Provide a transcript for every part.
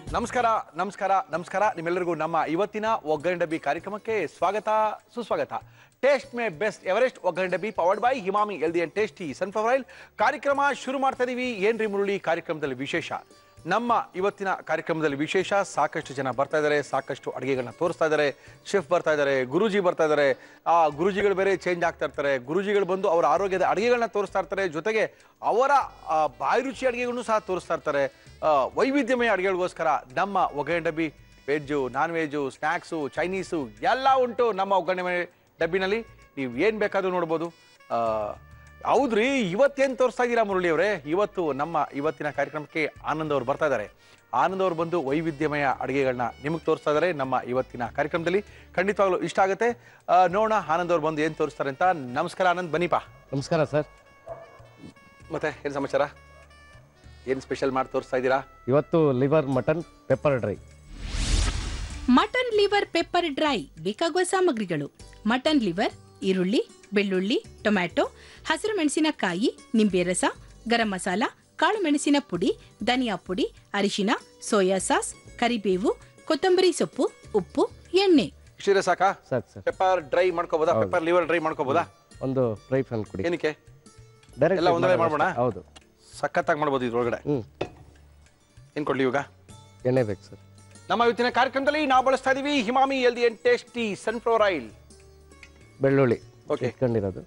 ನಮಸ್ಕಾರ ನಮಸ್ಕಾರ ನಮಸ್ಕಾರ ನಿಮ್ಮೆಲ್ಲರಿಗೂ ನಮ್ಮ ಇವತ್ತಿನ ಒಗ್ಗರಣೆ ಡಬ್ಬಿ ಕಾರ್ಯಕ್ರಮಕ್ಕೆ ಸ್ವಾಗತ ಸುಸ್ವಾಗತ ಟೇಸ್ಟ್ ಮೇ ಬೆಸ್ಟ್ ಎವರೆಸ್ಟ್ ಒಗ್ಗರಣೆ ಡಬ್ಬಿ ಪವರ್ಡ್ ಬೈ ಹಿಮಾಮಿ healthy and tasty sunflower oil ಕಾರ್ಯಕ್ರಮ ಶುರು ಮಾಡ್ತಾ ಇದೀವಿ ಏನ್ರಿ ಮುರುಳಿ ಕಾರ್ಯಕ್ರಮದಲ್ಲಿ ವಿಶೇಷ ನಮ್ಮ ಇವತ್ತಿನ ಕಾರ್ಯಕ್ರಮದಲ್ಲಿ ವಿಶೇಷ ಸಾಕಷ್ಟು ಜನ ಬರ್ತಾ ಇದ್ದಾರೆ ಸಾಕಷ್ಟು ಅಡುಗೆಗಳನ್ನ ತೋರಿಸ್ತಾ ಇದ್ದಾರೆ ಶೆಫ್ ಬರ್ತಾ ಇದ್ದಾರೆ ಗುರೂಜಿ ಬರ್ತಾ ಇದ್ದಾರೆ ಆ ಗುರೂಜಿಗಳು ಬೇರೆ ಚೇಂಜ್ ಆಗ್ತಾ ಇರ್ತಾರೆ ಗುರೂಜಿಗಳು ಬಂದು ಅವರ ಆರೋಗ್ಯದ ಅಡುಗೆಗಳನ್ನ ತೋರಿಸ್ತಾ ಇರ್ತಾರೆ ಜೊತೆಗೆ ಅವರ ಆ, ಬಾಯಿ ರುಚಿ ಅಡುಗೆಗಳನ್ನು ಸಹ ತೋರಿಸ್ತಾ ಇರ್ತಾರೆ ಆ, ವೈವಿಧ್ಯಮಯ ಅಡುಗೆಗಳಿಗೋಸ್ಕರ ನಮ್ಮ ಒಗ್ಗರಣೆ ಡಬ್ಬಿ veg non veg snacks Chinese ಎಲ್ಲ ಉಂಟು ನಮ್ಮ ಒಗ್ಗರಣೆ ಮನೆ- ಡಬ್ಬಿನಲ್ಲಿ ನೀವು ಏನು ಬೇಕಾದ್ರೂ ನೋಡ್ಬೋದು ಆ, ಹೌದ್ರಿ ಇವತ್ತೇನು ತೋರಿಸ್ತಾ ಇದ್ದೀರಾ ಮುರಳಿ ಅವರೇ ಇವತ್ತು ನಮ್ಮ ಇವತ್ತಿನ ಕಾರ್ಯಕ್ರಮಕ್ಕೆ ಆನಂದ್ ಅವರು ಬರ್ತಾ ಇದ್ದಾರೆ ಆನಂದ್ ಅವರು ಬಂದು ವೈವಿಧ್ಯಮಯ ಅಡುಗೆಗಳನ್ನ ನಿಮಗೆ ತೋರಿಸ್ತಾ ಇದ್ದಾರೆ ನಮ್ಮ ಇವತ್ತಿನ ಕಾರ್ಯಕ್ರಮದಲ್ಲಿ ಖಂಡಿತವಾಗ್ಲೂ ಇಷ್ಟ ಆಗುತ್ತೆ ಆ, ನೋಡೋಣ ಆನಂದ್ ಅವರು ಬಂದು ಏನು ತೋರಿಸ್ತಾರೆ ಅಂತ ನಮಸ್ಕಾರ ಆನಂದ್ ಬನ್ನಿಪಾ ನಮಸ್ಕಾರ ಸರ್ ಮತ್ತೆ ಏನು ಸಮಾಚಾರ ಏನು ಸ್ಪೆಷಲ್ ಮಾಡಿ ತೋರಿಸ್ತಾ ಇದ್ದೀರಾ ಇವತ್ತು liver mutton pepper dry mutton liver pepper dry ಬೇಕಾಗುವ ಸಾಮಗ್ರಿಗಳು ಮಟನ್ ಲಿವರ್ ಈರುಳ್ಳಿ ಬೆಳ್ಳುಳ್ಳಿ ಟೊಮ್ಯಾಟೊ ಹಸಿರು ಮೆಣಸಿನಕಾಯಿ ನಿಂಬೆ ರಸ ಗರಂ ಮಸಾಲ ಕಾಳು ಮೆಣಸಿನ ಪುಡಿ ಧನಿಯಾ ಪುಡಿ ಅರಿಶಿನ ಸೋಯಾ ಸಾಸ್ ಕರಿಬೇವು ಕೊತ್ತಂಬರಿ ಸೊಪ್ಪು ಉಪ್ಪು ಎಣ್ಣೆ ಇಷ್ಟಿದ್ರೆ ಸಾಕಾ ಸಾಕು ಸರ್ ಪೆಪ್ಪರ್ ಡ್ರೈ ಮಾಡ್ಕೋಬೋದಾ ಪೆಪ್ಪರ್ ಲಿವರ್ ಡ್ರೈ ಮಾಡ್ಕೋಬೋದಾ ಒಂದು ಫ್ರೈ ಫ್ಯಾನ್ ಕುಡಿ ಏನಕ್ಕೆ ಡೈರೆಕ್ಟ್ ಎಲ್ಲ ಒಂದರಲ್ಲೇ ಮಾಡ್ಬೋಣ? ಹೌದು ಸಖತ್ತಾಗಿ ಮಾಡ್ಬೋದು ಇದ್ರೊಳಗಡೆ ಹ್ಞೂ ಏನು ಕೊಡ್ಲಿ ಇವಾಗ ಎಣ್ಣೆ ಬೇಕು ಸರ್ ನಮ್ಮ ಇವತ್ತಿನ ಕಾರ್ಯಕ್ರಮದಲ್ಲಿ ನಾವು ಬಳಸ್ತಾ ಇದೀವಿ ಹಿಮಾಮಿ healthy and tasty sunflower oil ಬೆಳ್ಳುಳ್ಳಿ Okay. ಇಟ್ಕೊಂಡಿರೋದು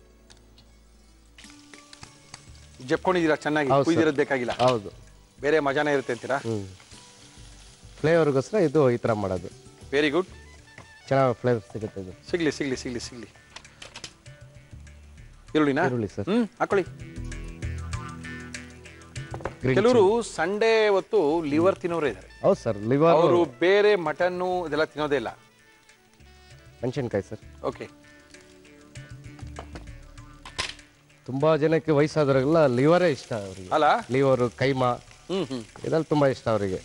ಜಪ್ಕೊಂಡಿದ್ದೀರಾ ಚೆನ್ನಾಗಿ ಹೌದು, sir. ಕುಯ್ದಿರೋದು ಬೇಕಾಗಿಲ್ಲ ಹೌದು ಬೇರೆ ಮಜಾನೇ ಇರುತ್ತೆ ಅಂತೀರಾ ಹ್ಞೂ ಫ್ಲೇವರ್ಗೋಸ್ಕರ ಇದು ಈ ಥರ ಮಾಡೋದು ವೆರಿ ಗುಡ್ ಚೆನ್ನಾಗಿ ಫ್ಲೇವರ್ ಸಿಗುತ್ತೆ ಇದು ಸಿಗ್ಲಿ ಸಿಗ್ಲಿ ಸಿಗ್ಲಿ ಸಿಗ್ಲಿ ಈರುಳ್ಳಿನಾ ಈರುಳ್ಳಿ ಸರ್ ಹ್ಮ್ ಹಾಕೊಳ್ಳಿ Green ಕೆಲವರು ಸಂಡೇ ಹೊತ್ತು ಲಿವರ್ ತಿನ್ನೋರೇ ಇದ್ದಾರೆ ಹೌದು ಸರ್ ಲಿವರ್ ಅವರು ಬೇರೆ ಮಟನ್ನು ಇದೆಲ್ಲ ತಿನ್ನೋದೇ ಇಲ್ಲ ಮೆಣಸಿನ್ಕಾಯಿ ಸರ್ ಓಕೆ ತುಂಬ ಜನಕ್ಕೆ ವಯಸ್ಸಾದವ್ರಿಗೆಲ್ಲ ಲಿವರೇ ಇಷ್ಟ ಅವರಿಗೆ ಅಲ್ಲ ಲಿವರು ಕೈಮಾ ಹ್ಮ್ ಹ್ಮ್ ಇದೆಲ್ಲ ತುಂಬ ಇಷ್ಟ ಅವರಿಗೆ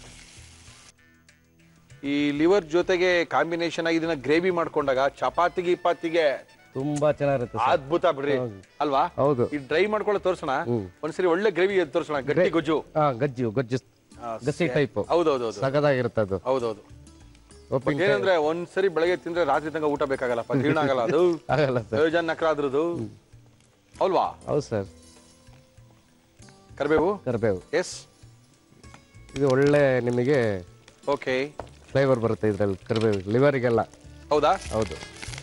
ಈ ಲಿವರ್ ಜೊತೆಗೆ ಕಾಂಬಿನೇಷನ್ ಆಗಿ ಇದನ್ನ ಗ್ರೇವಿ ಮಾಡ್ಕೊಂಡಾಗ ಚಪಾತಿ ಗಿಪಾತಿಗೆ ತುಂಬ ಚೆನ್ನಾಗಿರುತ್ತೆ ಸರ್ ಅದ್ಭುತ ಬಿಡ್ರಿ ಅಲ್ವಾ ಹೌದು ಈ ಡ್ರೈ ಮಾಡ್ಕೊಳ್ಳೋ ತೋರ್ಸೋಣ ಒಂದ್ಸರಿ ಒಳ್ಳೆ ಗ್ರೇವಿ ತೋರ್ಸೋಣ ಗಟ್ಟಿ ಗೊಜ್ಜು ಹಾಂ ಗಜ್ಜು ಗಜ್ಜು ಗಸಿ ಟೈಪು ಹೌದೌದೌದು ಸಗದಾಗಿರುತ್ತೆ ಅದು ಹೌದೌದು ಉಪ್ಪಿನ ಏನಂದ್ರೆ ಒಂದ್ಸರಿ ಬೆಳಗ್ಗೆ ತಿಂದ್ರೆ ರಾತ್ರಿ ತನಕ ಊಟ ಬೇಕಾಗಲ್ಲಪ್ಪ ಜೀರ್ಣ ಆಗಲ್ಲ ಅದು ಆಗಲ್ಲ ಸರ್ ಪ್ರಯೋಜನ ನಕರ ಅದ್ರದ್ದು ಅಲ್ವಾ ಹೌದು ಸರ್ ಕರಿಬೇವು ಕರಿಬೇವು ಎಸ್ ಇದು ಒಳ್ಳೆ ನಿಮಗೆ ಓಕೆ ಫ್ಲೇವರ್ ಬರುತ್ತೆ ಇದರಲ್ಲಿ ಕರಿಬೇವು ಲಿವರಿಗೆಲ್ಲ ಹೌದಾ ಹೌದು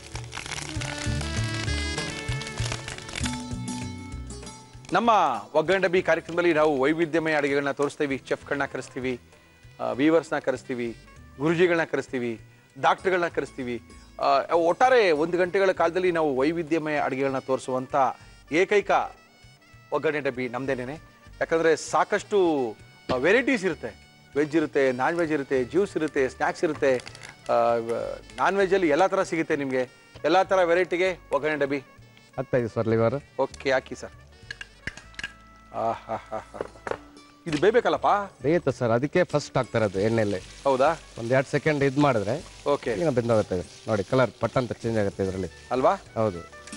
ನಮ್ಮ ಒಗ್ಗರಣೆ ಡಬ್ಬಿ ಕಾರ್ಯಕ್ರಮದಲ್ಲಿ ನಾವು ವೈವಿಧ್ಯಮಯ ಅಡುಗೆಗಳನ್ನ ತೋರಿಸ್ತೀವಿ ಚೆಫ್ಗಳನ್ನ ಕರೆಸ್ತೀವಿ ವೀವರ್ಸ್ನ ಕರೆಸ್ತೀವಿ ಗುರುಜಿಗಳನ್ನ ಕರೆಸ್ತೀವಿ ಡಾಕ್ಟರ್ಗಳನ್ನ ಕರೆಸ್ತೀವಿ ಆ, ಒಟ್ಟಾರೆ ಒಂದು ಗಂಟೆಗಳ ಕಾಲದಲ್ಲಿ ನಾವು ವೈವಿಧ್ಯಮಯ ಅಡುಗೆಗಳನ್ನ ತೋರಿಸುವಂಥ ಏಕೈಕ ಒಗ್ಗರಣೆ ಡಬ್ಬಿ ನಮ್ದೇನೇನೆ ಯಾಕಂದರೆ ಸಾಕಷ್ಟು ವೆರೈಟೀಸ್ ಇರುತ್ತೆ ವೆಜ್ ಇರುತ್ತೆ ನಾನ್ ವೆಜ್ ಇರುತ್ತೆ ಜ್ಯೂಸ್ ಇರುತ್ತೆ ಸ್ನ್ಯಾಕ್ಸ್ ಇರುತ್ತೆ ನಾನ್ ವೆಜ್ಜಲ್ಲಿ ಎಲ್ಲ ಥರ ಸಿಗುತ್ತೆ ನಿಮಗೆ ಎಲ್ಲ ಥರ ವೆರೈಟಿಗೆ ಒಗ್ಗರಣೆ ಡಬ್ಬಿ ಆಗ್ತಾ ಇದೆ ಸರ್ ಲಿವರ್ ಓಕೆ ಹಾಕಿ ಸರ್ ಆಹಾಹಾಹಾ. ಇದು ಬೇಯ್ಬೇಕಲ್ಲಪ್ಪ ಬೇಯುತ್ತೆ ಸರ್ ಅದಕ್ಕೆ ಫಸ್ಟ್ ಹಾಕ್ತಾ ಇರೋದು ಎಣ್ಣೆಯಲ್ಲಿ ಹೌದಾ ಒಂದು ಎರಡು ಸೆಕೆಂಡ್ ಇದು ಮಾಡಿದ್ರೆ ಓಕೆ ಈಗ ಬೆಂದೋಗುತ್ತೆ ನೋಡಿ ಕಲರ್ ಪಟ್ ಅಂತ ಚೇಂಜ್ ಆಗುತ್ತೆ ಇದರಲ್ಲಿ ಅಲ್ವಾ ಹೌದು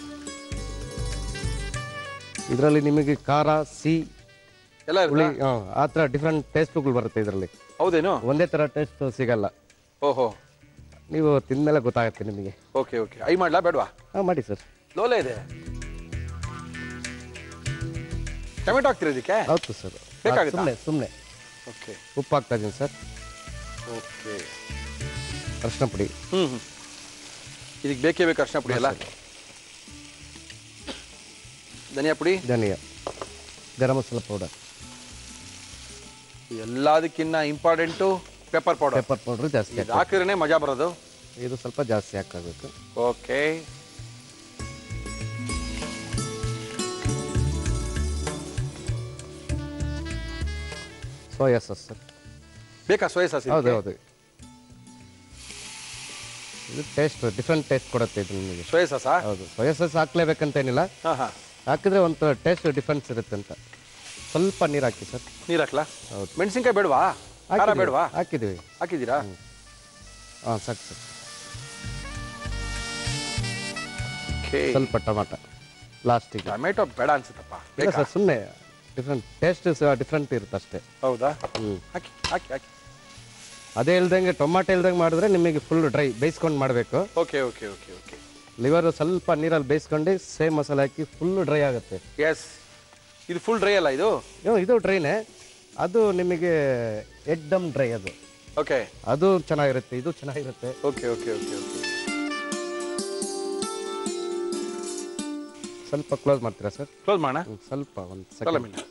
ಇದರಲ್ಲಿ ನಿಮಗೆ ಖಾರ ಸಿಹಿ ಎಲ್ಲ ಹುಳಿ ಇರುತ್ತಾ? ಹಾಂ ಆ ಥರ ಡಿಫ್ರೆಂಟ್ ಟೇಸ್ಟ್ಗಳು ಬರುತ್ತೆ ಇದರಲ್ಲಿ ಹೌದೇನು ಒಂದೇ ಥರ ಟೇಸ್ಟ್ ಸಿಗಲ್ಲ ಓಹೋ ನೀವು ತಿಂದಮೇಲೆ ಗೊತ್ತಾಗುತ್ತೆ ನಿಮಗೆ ಓಕೆ ಓಕೆ ಐ ಮಾಡ್ಲಾ ಬೇಡವಾ ಹಾಂ ಮಾಡಿ ಸರ್ ಲೋಲೆ ಇದೆ ಟೊಮೆಟೊ ಹಾಕ್ತೀರಾ ಇದಕ್ಕೆ ಹೌದು ಸರ್ ಬೇಕಾಗುತ್ತಾ? ಸುಮ್ಮನೆ ಸುಮ್ಮನೆ ಓಕೆ ಉಪ್ಪು ಹಾಕ್ತಾ ಇದ್ದೀನಿ ಸರ್ ಓಕೆ ಅರಿಶಿನ ಪುಡಿ ಹ್ಞೂ ಹ್ಞೂ ಇದಕ್ಕೆ ಬೇಕೇ ಬೇಕು ಅರ್ಶಿನ ಪುಡಿ ಅಲ್ಲ ಧನಿಯಾ ಪುಡಿ ಧನಿಯಾ ಗರಂ ಮಸಾಲ ಪೌಡರ್ ಎಲ್ಲದಕ್ಕಿನ್ನ important pepper powder pepper powder ಜಾಸ್ತಿ ಇದು ಹಾಕಿದ್ರೆ ಮಜಾ ಬರೋದು ಹಾಕಿ ಇದು ಸ್ವಲ್ಪ ಜಾಸ್ತಿ ಹಾಕಬೇಕು ಓಕೆ ಸೋಯಾ ಸಾಸ್ ಸರ್ ಬೇಕಾ ಸೋಯಾ ಸಾಸ್ ಹೌದು ಹೌದು ಇದು ಟೇಸ್ಟ್ ಡಿಫ್ರೆಂಟ್ ಟೇಸ್ಟ್ ಕೊಡುತ್ತೆ ಇದು ನಿಮಗೆ ಸೋಯಾ ಸಾಸಾ ಹೌದು ಸೋಯಾ ಸಾಸ್ ಹಾಕ್ಲೇಬೇಕಂತ ಏನಿಲ್ಲ ಹಾಂ ಹಾಂ ಹಾಕಿದ್ರೆ ಒಂದು ಟೇಸ್ಟ್ ಡಿಫ್ರೆನ್ಸ್ ಇರುತ್ತೆ ಅಂತ ಸ್ವಲ್ಪ ನೀರು ಹಾಕಿ ಸರ್ ನೀರು ಹಾಕ್ಲಾ ಹೌದು. ಮೆಣಸಿನ್ಕಾಯಿ ಬೇಡವಾ ಖಾರ ಹಾಕಿದ್ದೀವಿ. ಬೇಡವಾ ಹಾಕಿದ್ದೀವಿ ಹಾಕಿದ್ದೀರಾ ಹಾಂ ಸಾಕು ಸರ್ ಓಕೆ ಸ್ವಲ್ಪ ಟೊಮಾಟ ಲಾಸ್ಟಿಗೆ ಟೊಮೆಟೊ ಬೇಡ ಅನ್ಸುತ್ತಪ್ಪ ಇಲ್ಲ ಬೇಕಾ ಸರ್ ಸುಮ್ಮನೆ ಡಿಫ್ರೆಂಟ್ ಟೇಸ್ಟ್ ಡಿಫ್ರೆಂಟ್ ಇರುತ್ತೆ ಅಷ್ಟೇ ಹೌದಾ ಹ್ಞೂ ಹಾಕಿ ಹಾಕಿ ಹಾಕಿ ಅದೇ ಇಲ್ದಂಗೆ ಟೊಮಾಟೊ ಇಲ್ದಂಗೆ ಮಾಡಿದ್ರೆ ನಿಮಗೆ ಫುಲ್ ಡ್ರೈ ಬೇಯಿಸ್ಕೊಂಡು ಮಾಡಬೇಕು okay okay okay okay liver ಸ್ವಲ್ಪ ನೀರಲ್ಲಿ ಬೇಯಿಸ್ಕೊಂಡು ಸೇಮ್ ಮಸಾಲೆ ಹಾಕಿ ಫುಲ್ ಡ್ರೈ ಆಗುತ್ತೆ ಎಸ್ ಇದು ಫುಲ್ ಡ್ರೈ ಅಲ್ಲ ಇದು ಇವು- ಇದು ಡ್ರೈನೇ ಅದು ನಿಮಗೆ ಎಕ್ದಮ್ ಡ್ರೈ ಅದು ಓಕೆ ಅದು ಚೆನ್ನಾಗಿರುತ್ತೆ ಇದು ಚೆನ್ನಾಗಿರುತ್ತೆ ಓಕೆ ಓಕೆ ಓಕೆ ಓಕೆ ಸ್ವಲ್ಪ ಕ್ಲೋಸ್ ಮಾಡ್ತೀರಾ ಸರ್ ಕ್ಲೋಸ್ ಮಾಡೋಣ ಸ್ವಲ್ಪ ಒಂದು ಅಲ್ಲ ಸೆಕೆಂಡ್ ಮಿನ್ನ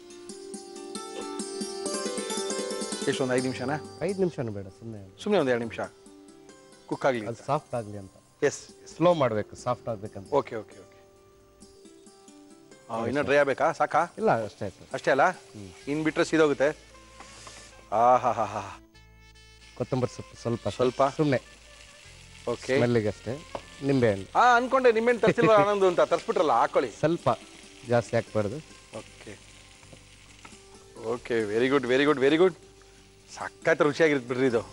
ಎಷ್ಟು ಒಂದು ಐದು ನಿಮಿಷನಾ ಐದು ನಿಮಿಷನೂ ಬೇಡ ಸುಮ್ಮನೆ ಸುಮ್ಮನೆ ಒಂದು ಎರಡು ನಿಮಿಷ ಕುಕ್ ಆಗಲಿ ಅದು ಸಾಫ್ಟ್ ಆಗಲಿ ಅಂತ ಎಸ್ ಸ್ಲೋ ಮಾಡಬೇಕು ಸಾಫ್ಟ್ ಆಗಬೇಕಂತ ಓಕೆ ಓಕೆ ಓಕೆ ಇನ್ನೂ ಡ್ರೈ ಆಗಬೇಕಾ ಸಾಕಾ ಇಲ್ಲ ಅಷ್ಟೇ ಸರ್ ಅಷ್ಟೇ ಅಲ್ಲ ಇನ್ನು ಬಿಟ್ಟರೆ ಸೀದೋಗುತ್ತೆ ಆ ಹಾ ಹಾ ಹಾ ಕೊತ್ತಂಬರಿ ಸೊಪ್ಪು ಸ್ವಲ್ಪ ಸ್ವಲ್ಪ ಸುಮ್ಮನೆ ಓಕೆ ಸ್ಮೆಲ್ಲಿಗೆ ಅಷ್ಟೇ ನಿಂಬೆಹಣ್ಣು ಹಾ ಅನ್ಕೊಂಡೆ ನಿಮ್ಮೇನು ತರಿಸಿಲ್ವ ಆನಂದ್ ಅಂತ ತರಿಸ್ಬಿಟ್ರಲ್ಲ ಹಾಕೊಳ್ಳಿ ಸ್ವಲ್ಪ ಜಾಸ್ತಿ ಹಾಕ್ಬಾರ್ದು okay okay very good very good very good ಸಖತ್ ರುಚಿಯಾಗಿರುತ್ತೆ ಬಿಡ್ರಿ ಇದು